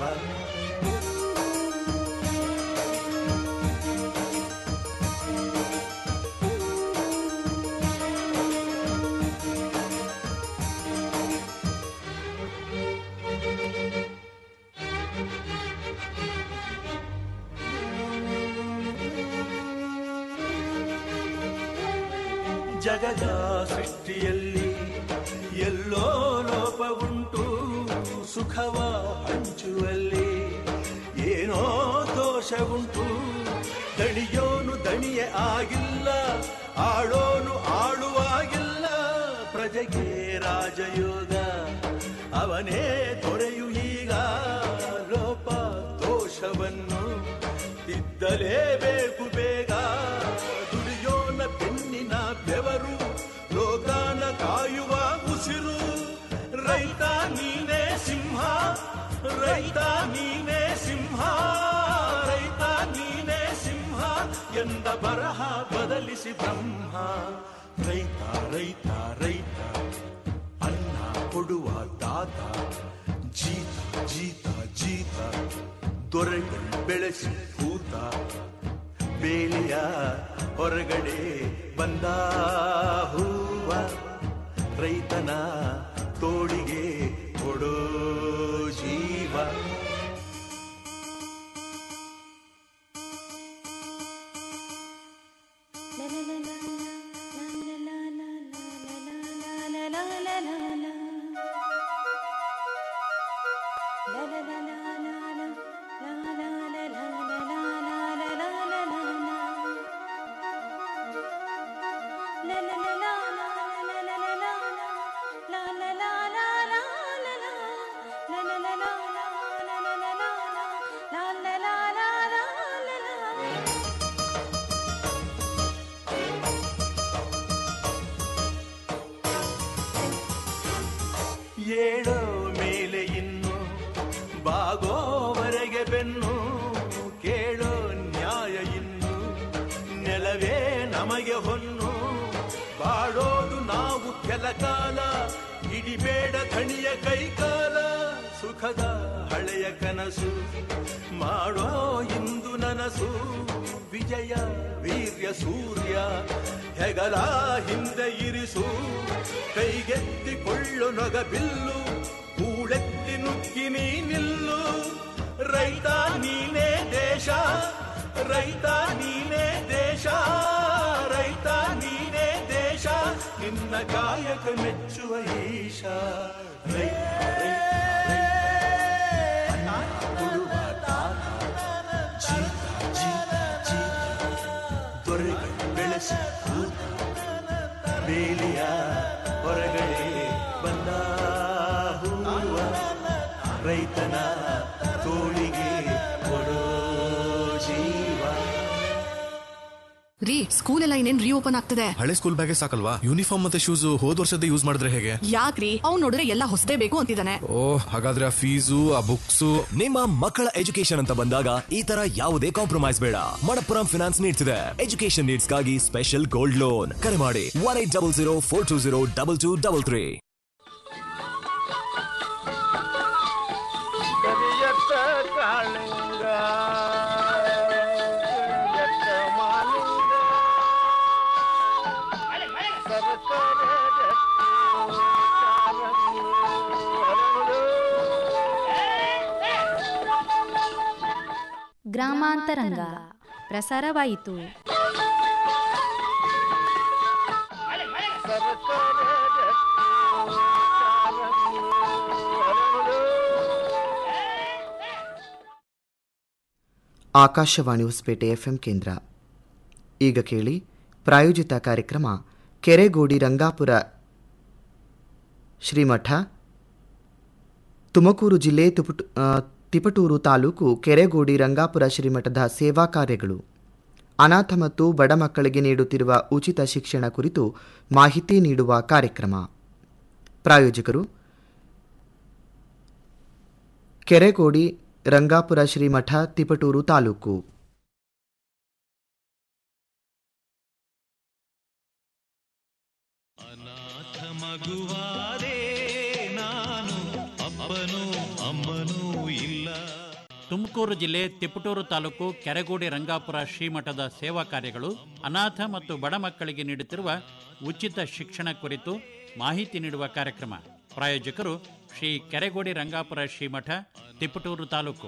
ಜಗದ ಸೃಷ್ಟಿಯಲ್ಲಿ ಎಲ್ಲೋ ಲೋಪ ಉಂಟು ಸುಖವ ಹಂಚುವಲ್ಲಿ ಏನೋ ದೋಷ ಉಂಟು ದಣಿಯೋನು ದಣಿಯೇ ಆಗಿಲ್ಲ ಆಳೋನು ಆಳುವಾಗಿಲ್ಲ ಪ್ರಜೆಗೆ ರಾಜಯೋಗ ಅವನೇ ದೊರೆಯು ಈಗ ಲೋಪ ದೋಷವನ್ನು ತಿದ್ದಲೇಬೇಕು ಬೇಗ ದುಡಿಯೋನ ಬೆನ್ನಿನ ಬೆವರು ಲೋಕಾನ ಕಾಯುವ ಉಸಿರು ರೈತ ನೀನೇ ಸಿಂಹ ರೈತ ನೀನೇ ಸಿಂಹ ರೈತ ನೀನೇ ಸಿಂಹ ಎಂದ ಬರಹ ಬದಲಿಸಿ ಬ್ರಹ್ಮ ರೈತ ರೈತ ರೈತ ಅನ್ನ ಕೊಡುವ ದಾತ ಜೀತ ಜೀತ ಜೀತ ದೊರೆಗಳು ಬೆಳೆಸಿ ಭೂತ ಬೇಲಿಯ ಹೊರಗಡೆ ಬಂದ ಹೂವ ರೈತನ ತೋಳಿಗೆ ಕೊಡೋ ಜೀವ ಏಳೋ ಮೇಲೆ ಇನ್ನು ಬಾಗೋವರೆಗೆ ಬೆನ್ನು ಕೇಳೋ ನ್ಯಾಯ ಇನ್ನು ನೆಲವೇ ನಮಗೆ ಹೊನ್ನು ಬಾಳೋದು ನಾವು ಕೆಲ ಕಾಲ ಹಿಡಿಬೇಡ ಕಣಿಯ ಕೈಕಾಲ ಸುಖದ ಹಳೆಯ ಕನಸು ಮಾಡೋ ಇಂದು ನನಸು ವಿಜಯ ವೀರ್ಯ ಸೂರ್ಯ ಹೆಗಲ ಹಿಂದೆ ಇರಿಸು ಕೈಗೆತ್ತಿಕೊಳ್ಳು ನೊಗ ಬಿಲ್ಲು ಕೂಳೆತ್ತಿ ನುಗ್ಗಿ ನೀ ನಿಲ್ಲು ರೈತ ನೀನೇ ದೇಶ ರೈತ ನೀನೇ ದೇಶ ರೈತ ನೀನೇ ದೇಶ ನಿನ್ನ ಕಾಯಕ ಮೆಚ್ಚುವ ಈಶ ರೈತ ರೈತ ರೈತ ಅನ್ನ ಕೊಡುವ ತಾತ ಜೀತ ಜೀತ ಜೀತ ದೊರೆಗಳು ಬೆಳೆಸಿ ಕೂತ ಬೇಲಿಯ ಹೊರಗಡೆ ಬಂದ ಹೂವ ರೈತನ ತೋಳಿಗೆ ಕೊಡೋ ಜೀವ ರೀ ಸ್ಕೂಲ್ ಎಲ್ಲ ಇನ್ನೇನ್ ರೀಓಪನ್ ಆಗ್ತದೆ ಹಳೆ ಸ್ಕೂಲ್ ಬ್ಯಾಗೆ ಸಾಕಲ್ವಾ ಯೂನಿಫಾರ್ಮ್ ಮತ್ತೆ ಶೂಸ್ ಹೋದ್ ವರ್ಷದ ಯೂಸ್ ಮಾಡಿದ್ರೆ ಹೇಗೆ ಯಾಕ್ರಿ ಅವ್ನ್ ನೋಡಿದ್ರೆ ಎಲ್ಲ ಹೊಸದೇ ಬೇಕು ಅಂತಿದ್ದಾನೆ ಓ ಹಾಗಾದ್ರೆ ಆ ಫೀಸು ಆ ಬುಕ್ಸು ನಿಮ್ಮ ಮಕ್ಕಳ ಎಜುಕೇಶನ್ ಅಂತ ಬಂದಾಗ ಈ ತರ ಯಾವುದೇ ಕಾಂಪ್ರಮೈಸ್ ಬೇಡ ಮಣಪ್ಪುರಂ ಫಿನಾನ್ಸ್ ನೀಡ್ತಿದೆ ಎಜುಕೇಶನ್ ನೀಡ್ಸ್ಗಾಗಿ ಸ್ಪೆಷಲ್ ಗೋಲ್ಡ್ ಲೋನ್ ಕರೆ ಮಾಡಿ one eight double zero four two zero double two double three ಕರಿಯತ್ತ ಕಾಳಿಂಗ ಕರಿಯತ್ತ ಮಾಲಿಂಗ ಸರಸರ ಜತ್ತಿ ಕಾರಂಗಿ ಹರಳು. ಗ್ರಾಮಾಂತರಂಗ ಪ್ರಸಾರವಾಯಿತು ಸರಸರ ಜತ್ತಿ ಕಾರಂಗಿ ಹರಳು. ಆಕಾಶವಾಣಿ ಹೊಸಪೇಟೆ ಎಫ್ಎಂ ಕೇಂದ್ರ ಈಗ ಕೇಳಿ ಪ್ರಾಯೋಜಿತ ಕಾರ್ಯಕ್ರಮ ಕೆರೆಗೋಡಿ ರಂಗಾಪುರ ಶ್ರೀಮಠ ತುಮಕೂರು ಜಿಲ್ಲೆ ತುಪಟು ಆ, ತಿಪಟೂರು ತಾಲೂಕು ಕೆರೆಗೋಡಿ ರಂಗಾಪುರ ಶ್ರೀಮಠದ ಸೇವಾ ಕಾರ್ಯಗಳು ಅನಾಥ ಮತ್ತು ಬಡ ಮಕ್ಕಳಿಗೆ ನೀಡುತ್ತಿರುವ ಉಚಿತ ಶಿಕ್ಷಣ ಕುರಿತು ಮಾಹಿತಿ ನೀಡುವ ಕಾರ್ಯಕ್ರಮ ಪ್ರಾಯೋಜಕರು ಕೆರೆಗೋಡಿ ರಂಗಾಪುರ ಶ್ರೀಮಠ ತಿಪಟೂರು ತಾಲೂಕು ಮಗುವಾದೆ ನಾನು ಅಪ್ಪನೂ ಅಮ್ಮನೂ ಇಲ್ಲ ತುಮಕೂರು ಜಿಲ್ಲೆ ತಿಪಟೂರು ತಾಲೂಕು ಕೆರೆಗೋಡಿ ರಂಗಾಪುರ ಶ್ರೀಮಠದ ಸೇವಾ ಕಾರ್ಯಗಳು ಅನಾಥ ಮತ್ತು ಬಡ ಮಕ್ಕಳಿಗೆ ನೀಡುತ್ತಿರುವ ಉಚಿತ ಶಿಕ್ಷಣ ಕುರಿತು ಮಾಹಿತಿ ನೀಡುವ ಕಾರ್ಯಕ್ರಮ ಪ್ರಾಯೋಜಕರು ಶ್ರೀ ಕೆರೆಗೋಡಿ ರಂಗಾಪುರ ಶ್ರೀಮಠ ತಿಪಟೂರು ತಾಲೂಕು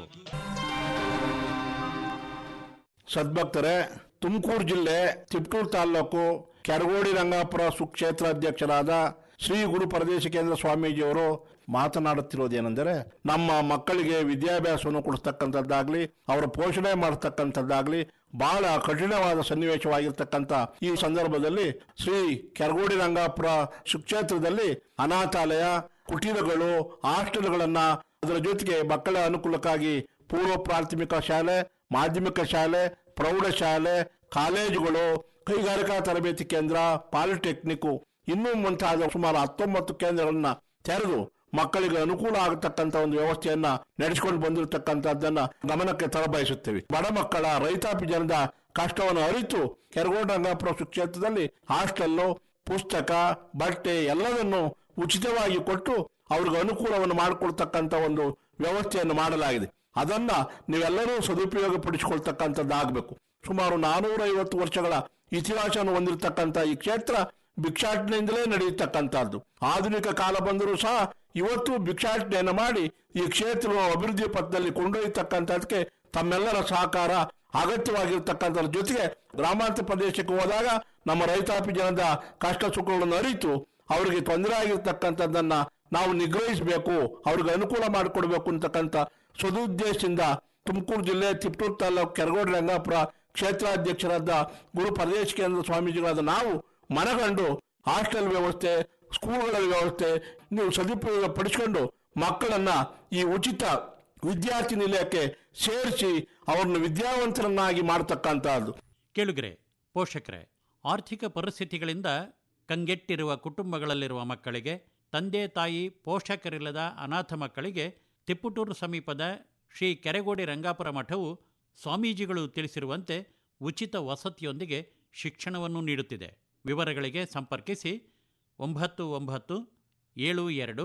ಸದ್ಭಕ್ತರೇ ತುಮಕೂರು ಜಿಲ್ಲೆ ತಿಪ್ಟೂರು ತಾಲೂಕು ಕೆರಗೋಡಿ ರಂಗಾಪುರ ಸುಕ್ಷೇತ್ರ ಅಧ್ಯಕ್ಷರಾದ ಶ್ರೀ ಗುರು ಪರದೇಶ ಕೇಂದ್ರ ಸ್ವಾಮೀಜಿಯವರು ಮಾತನಾಡುತ್ತಿರುವುದೇನೆಂದರೆ ನಮ್ಮ ಮಕ್ಕಳಿಗೆ ವಿದ್ಯಾಭ್ಯಾಸವನ್ನು ಕೊಡಿಸ್ತಕ್ಕಂಥದ್ದಾಗ್ಲಿ ಅವರ ಪೋಷಣೆ ಮಾಡತಕ್ಕಂಥದ್ದಾಗ್ಲಿ ಬಹಳ ಕಠಿಣವಾದ ಸನ್ನಿವೇಶವಾಗಿರ್ತಕ್ಕಂಥ ಈ ಸಂದರ್ಭದಲ್ಲಿ ಶ್ರೀ ಕೆರಗೋಡಿ ರಂಗಾಪುರ ಸುಕ್ಷೇತ್ರದಲ್ಲಿ ಅನಾಥಾಲಯ ಕುಟೀರಗಳು ಹಾಸ್ಟೆಲ್ಗಳನ್ನ ಅದರ ಜೊತೆಗೆ ಮಕ್ಕಳ ಅನುಕೂಲಕ್ಕಾಗಿ ಪೂರ್ವ ಪ್ರಾಥಮಿಕ ಶಾಲೆ ಮಾಧ್ಯಮಿಕ ಶಾಲೆ ಪ್ರೌಢಶಾಲೆ ಕಾಲೇಜುಗಳು ಕೈಗಾರಿಕಾ ತರಬೇತಿ ಕೇಂದ್ರ ಪಾಲಿಟೆಕ್ನಿಕ್ ಇನ್ನೂ ಮುಂತಾದ ಸುಮಾರು ಹತ್ತೊಂಬತ್ತು ಕೇಂದ್ರಗಳನ್ನ ತೆರೆದು ಮಕ್ಕಳಿಗೆ ಅನುಕೂಲ ಆಗತಕ್ಕಂತ ಒಂದು ವ್ಯವಸ್ಥೆಯನ್ನ ನಡೆಸಿಕೊಂಡು ಬಂದಿರತಕ್ಕಂತದ್ದನ್ನ ಗಮನಕ್ಕೆ ತರಬಯಸುತ್ತೇವೆ ಬಡ ಮಕ್ಕಳ ರೈತಾಪಿ ಜನದ ಕಷ್ಟವನ್ನು ಅರಿತು ಕೆರಗೋಡ ರಂಗಾಪುರ ಕ್ಷೇತ್ರದಲ್ಲಿ ಹಾಸ್ಟೆಲ್ಲು ಪುಸ್ತಕ ಬಟ್ಟೆ ಎಲ್ಲದನ್ನು ಉಚಿತವಾಗಿ ಕೊಟ್ಟು ಅವ್ರಿಗೆ ಅನುಕೂಲವನ್ನು ಮಾಡಿಕೊಡ್ತಕ್ಕಂತ ಒಂದು ವ್ಯವಸ್ಥೆಯನ್ನು ಮಾಡಲಾಗಿದೆ ಅದನ್ನ ನೀವೆಲ್ಲರೂ ಸದುಪಯೋಗ ಪಡಿಸಿಕೊಳ್ತಕ್ಕಂಥದ್ದಾಗಬೇಕು ಸುಮಾರು ನಾನೂರ ಐವತ್ತು ವರ್ಷಗಳ ಇತಿಹಾಸವನ್ನು ಹೊಂದಿರತಕ್ಕಂಥ ಈ ಕ್ಷೇತ್ರ ಭಿಕ್ಷಾಟನೆಯಿಂದಲೇ ನಡೆಯತಕ್ಕಂಥದ್ದು ಆಧುನಿಕ ಕಾಲ ಬಂದರೂ ಸಹ ಇವತ್ತು ಭಿಕ್ಷಾಟನೆಯನ್ನು ಮಾಡಿ ಈ ಕ್ಷೇತ್ರವನ್ನು ಅಭಿವೃದ್ಧಿ ಪಥದಲ್ಲಿ ಕೊಂಡೊಯ್ಯತಕ್ಕಂಥದಕ್ಕೆ ತಮ್ಮೆಲ್ಲರ ಸಹಕಾರ ಅಗತ್ಯವಾಗಿರ್ತಕ್ಕಂಥದ್ರ ಜೊತೆಗೆ ಗ್ರಾಮಾಂತರ ಪ್ರದೇಶಕ್ಕೆ ಹೋದಾಗ ನಮ್ಮ ರೈತಾಪಿ ಜನದ ಕಷ್ಟ ಸುಖಗಳನ್ನು ಅರಿತು ಅವರಿಗೆ ತೊಂದರೆ ಆಗಿರ್ತಕ್ಕಂಥದ್ದನ್ನ ನಾವು ನಿಗ್ರಹಿಸಬೇಕು ಅವ್ರಿಗೆ ಅನುಕೂಲ ಮಾಡಿಕೊಡ್ಬೇಕು ಅಂತಕ್ಕಂಥ ಸದುದ್ದೇಶದಿಂದ ತುಮಕೂರು ಜಿಲ್ಲೆ ತಿಪ್ಟೂರು ತಾಲೂಕು ಕೆರಗೋಡು ರಂಗಾಪುರ ಕ್ಷೇತ್ರಾಧ್ಯಕ್ಷರಾದ ಗುರು ಪರದೇಶ ಕೇಂದ್ರ ಸ್ವಾಮೀಜಿಗಳಾದ ನಾವು ಮನಗಂಡು ಹಾಸ್ಟೆಲ್ ವ್ಯವಸ್ಥೆ ಸ್ಕೂಲ್ಗಳ ವ್ಯವಸ್ಥೆ ನೀವು ಸದುಪಯೋಗ ಪಡಿಸಿಕೊಂಡು ಮಕ್ಕಳನ್ನ ಈ ಉಚಿತ ವಿದ್ಯಾರ್ಥಿ ನಿಲಯಕ್ಕೆ ಸೇರಿಸಿ ಅವರನ್ನು ವಿದ್ಯಾವಂತರನ್ನಾಗಿ ಮಾಡತಕ್ಕಂತಹದ್ದು ಕೇಳುಗರೆ ಪೋಷಕರೇ ಆರ್ಥಿಕ ಪರಿಸ್ಥಿತಿಗಳಿಂದ ಕಂಗೆಟ್ಟಿರುವ ಕುಟುಂಬಗಳಲ್ಲಿರುವ ಮಕ್ಕಳಿಗೆ ತಂದೆ ತಾಯಿ ಪೋಷಕರಿಲ್ಲದ ಅನಾಥ ಮಕ್ಕಳಿಗೆ ತಿಪ್ಪುಟೂರು ಸಮೀಪದ ಶ್ರೀ ಕೆರೆಗೋಡಿ ರಂಗಾಪುರ ಮಠವು ಸ್ವಾಮೀಜಿಗಳು ತಿಳಿಸಿರುವಂತೆ ಉಚಿತ ವಸತಿಯೊಂದಿಗೆ ಶಿಕ್ಷಣವನ್ನು ನೀಡುತ್ತಿದೆ ವಿವರಗಳಿಗೆ ಸಂಪರ್ಕಿಸಿ ಒಂಬತ್ತು ಒಂಬತ್ತು ಏಳು ಎರಡು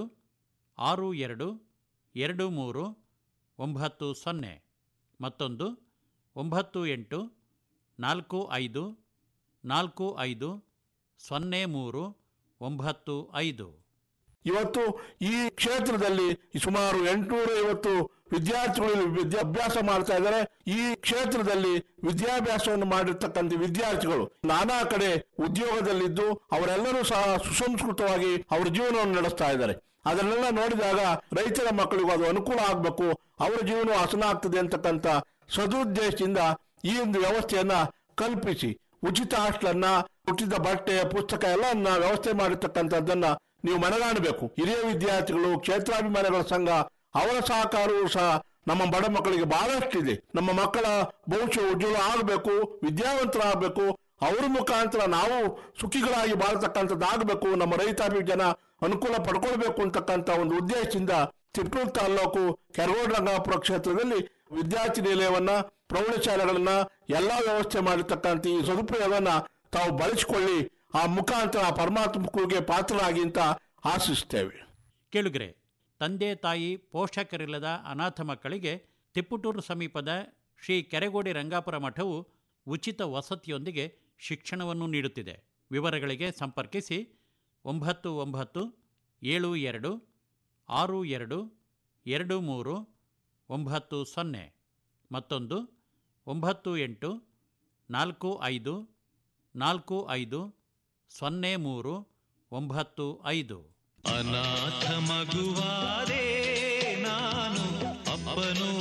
ಆರು ಎರಡು ಎರಡು ಮೂರು ಒಂಬತ್ತು ಸೊನ್ನೆ ಮತ್ತೊಂದು ಒಂಬತ್ತು ಎಂಟು ನಾಲ್ಕು ಐದು ನಾಲ್ಕು ಐದು ಸೊನ್ನೆ ಮೂರು ಒಂಬತ್ತು ಐದು ಇವತ್ತು ಈ ಕ್ಷೇತ್ರದಲ್ಲಿ ಸುಮಾರು ಎಂಟುನೂರ ಐವತ್ತು ವಿದ್ಯಾರ್ಥಿಗಳು ವಿದ್ಯಾಭ್ಯಾಸ ಮಾಡ್ತಾ ಇದ್ದಾರೆ ಈ ಕ್ಷೇತ್ರದಲ್ಲಿ ವಿದ್ಯಾಭ್ಯಾಸವನ್ನು ಮಾಡಿರ್ತಕ್ಕಂಥ ವಿದ್ಯಾರ್ಥಿಗಳು ನಾನಾ ಕಡೆ ಉದ್ಯೋಗದಲ್ಲಿದ್ದು ಅವರೆಲ್ಲರೂ ಸಹ ಸುಸಂಸ್ಕೃತವಾಗಿ ಅವರ ಜೀವನವನ್ನು ನಡೆಸ್ತಾ ಇದ್ದಾರೆ ಅದನ್ನೆಲ್ಲ ನೋಡಿದಾಗ ರೈತರ ಮಕ್ಕಳಿಗೂ ಅದು ಅನುಕೂಲ ಆಗಬೇಕು ಅವರ ಜೀವನ ಹಸನ ಆಗ್ತದೆ ಅಂತಕ್ಕಂಥ ಸದುದ್ದೇಶದಿಂದ ಈ ಒಂದು ವ್ಯವಸ್ಥೆಯನ್ನ ಕಲ್ಪಿಸಿ ಉಚಿತ ಹಾಸ್ಟೆಲನ್ನ ಉಚಿತ ಬಟ್ಟೆ ಪುಸ್ತಕ ಎಲ್ಲವನ್ನ ವ್ಯವಸ್ಥೆ ಮಾಡಿರ್ತಕ್ಕಂಥದ್ದನ್ನ ನೀವು ಮನಗಾಣಬೇಕು ಹಿರಿಯ ವಿದ್ಯಾರ್ಥಿಗಳು ಕ್ಷೇತ್ರಾಭಿಮಾನಿಗಳ ಸಂಘ ಅವರ ಸಹಕಾರವೂ ಸಹ ನಮ್ಮ ಬಡ ಮಕ್ಕಳಿಗೆ ಬಹಳಷ್ಟಿದೆ ನಮ್ಮ ಮಕ್ಕಳ ಭವಿಷ್ಯ ಉಜ್ವಲ ಆಗಬೇಕು ವಿದ್ಯಾವಂತರಾಗಬೇಕು ಅವ್ರ ಮುಖಾಂತರ ನಾವು ಸುಖಿಗಳಾಗಿ ಬಾಳ್ತಕ್ಕಂಥದ್ದಾಗಬೇಕು ನಮ್ಮ ರೈತಾಪಿ ಜನ ಅನುಕೂಲ ಪಡ್ಕೊಳ್ಬೇಕು ಅಂತಕ್ಕಂಥ ಒಂದು ಉದ್ದೇಶದಿಂದ ತಿಪ್ಪೂರು ತಾಲೂಕು ಕೆರಗೋಡು ರಂಗಾಪುರ ಕ್ಷೇತ್ರದಲ್ಲಿ ವಿದ್ಯಾರ್ಥಿ ನಿಲಯವನ್ನ ಪ್ರೌಢಶಾಲೆಗಳನ್ನ ಎಲ್ಲಾ ವ್ಯವಸ್ಥೆ ಮಾಡಿರ್ತಕ್ಕಂಥ ಈ ಸದುಪಯೋಗವನ್ನ ತಾವು ಬಳಸಿಕೊಳ್ಳಿ ಆ ಮುಖಾಂತರ ಪರಮಾತ್ಮ ಕೃಪೆಗೆ ಪಾತ್ರರಾಗಿ ಅಂತ ಆಶಿಸ್ತೇವೆ ಕೇಳುಗರೆ ತಂದೆ ತಾಯಿ ಪೋಷಕರಿಲ್ಲದ ಅನಾಥ ಮಕ್ಕಳಿಗೆ ತಿಪ್ಪುಟೂರು ಸಮೀಪದ ಶ್ರೀ ಕೆರೆಗೋಡಿ ರಂಗಾಪುರ ಮಠವು ಉಚಿತ ವಸತಿಯೊಂದಿಗೆ ಶಿಕ್ಷಣವನ್ನು ನೀಡುತ್ತಿದೆ ವಿವರಗಳಿಗೆ ಸಂಪರ್ಕಿಸಿ ಒಂಬತ್ತು ಒಂಬತ್ತು ಏಳು ಎರಡು ಆರು ಎರಡು ಎರಡು ಮೂರು ಒಂಬತ್ತು ಸೊನ್ನೆ ಮತ್ತೊಂದು ಒಂಬತ್ತು ಎಂಟು ನಾಲ್ಕು ಐದು ನಾಲ್ಕು ಐದು ಸೊನ್ನೆ ಮೂರು ಒಂಬತ್ತು ಐದು ಅನಾಥ ಮಗುವಾದೆ ನಾನು ಅಪ್ಪನೂ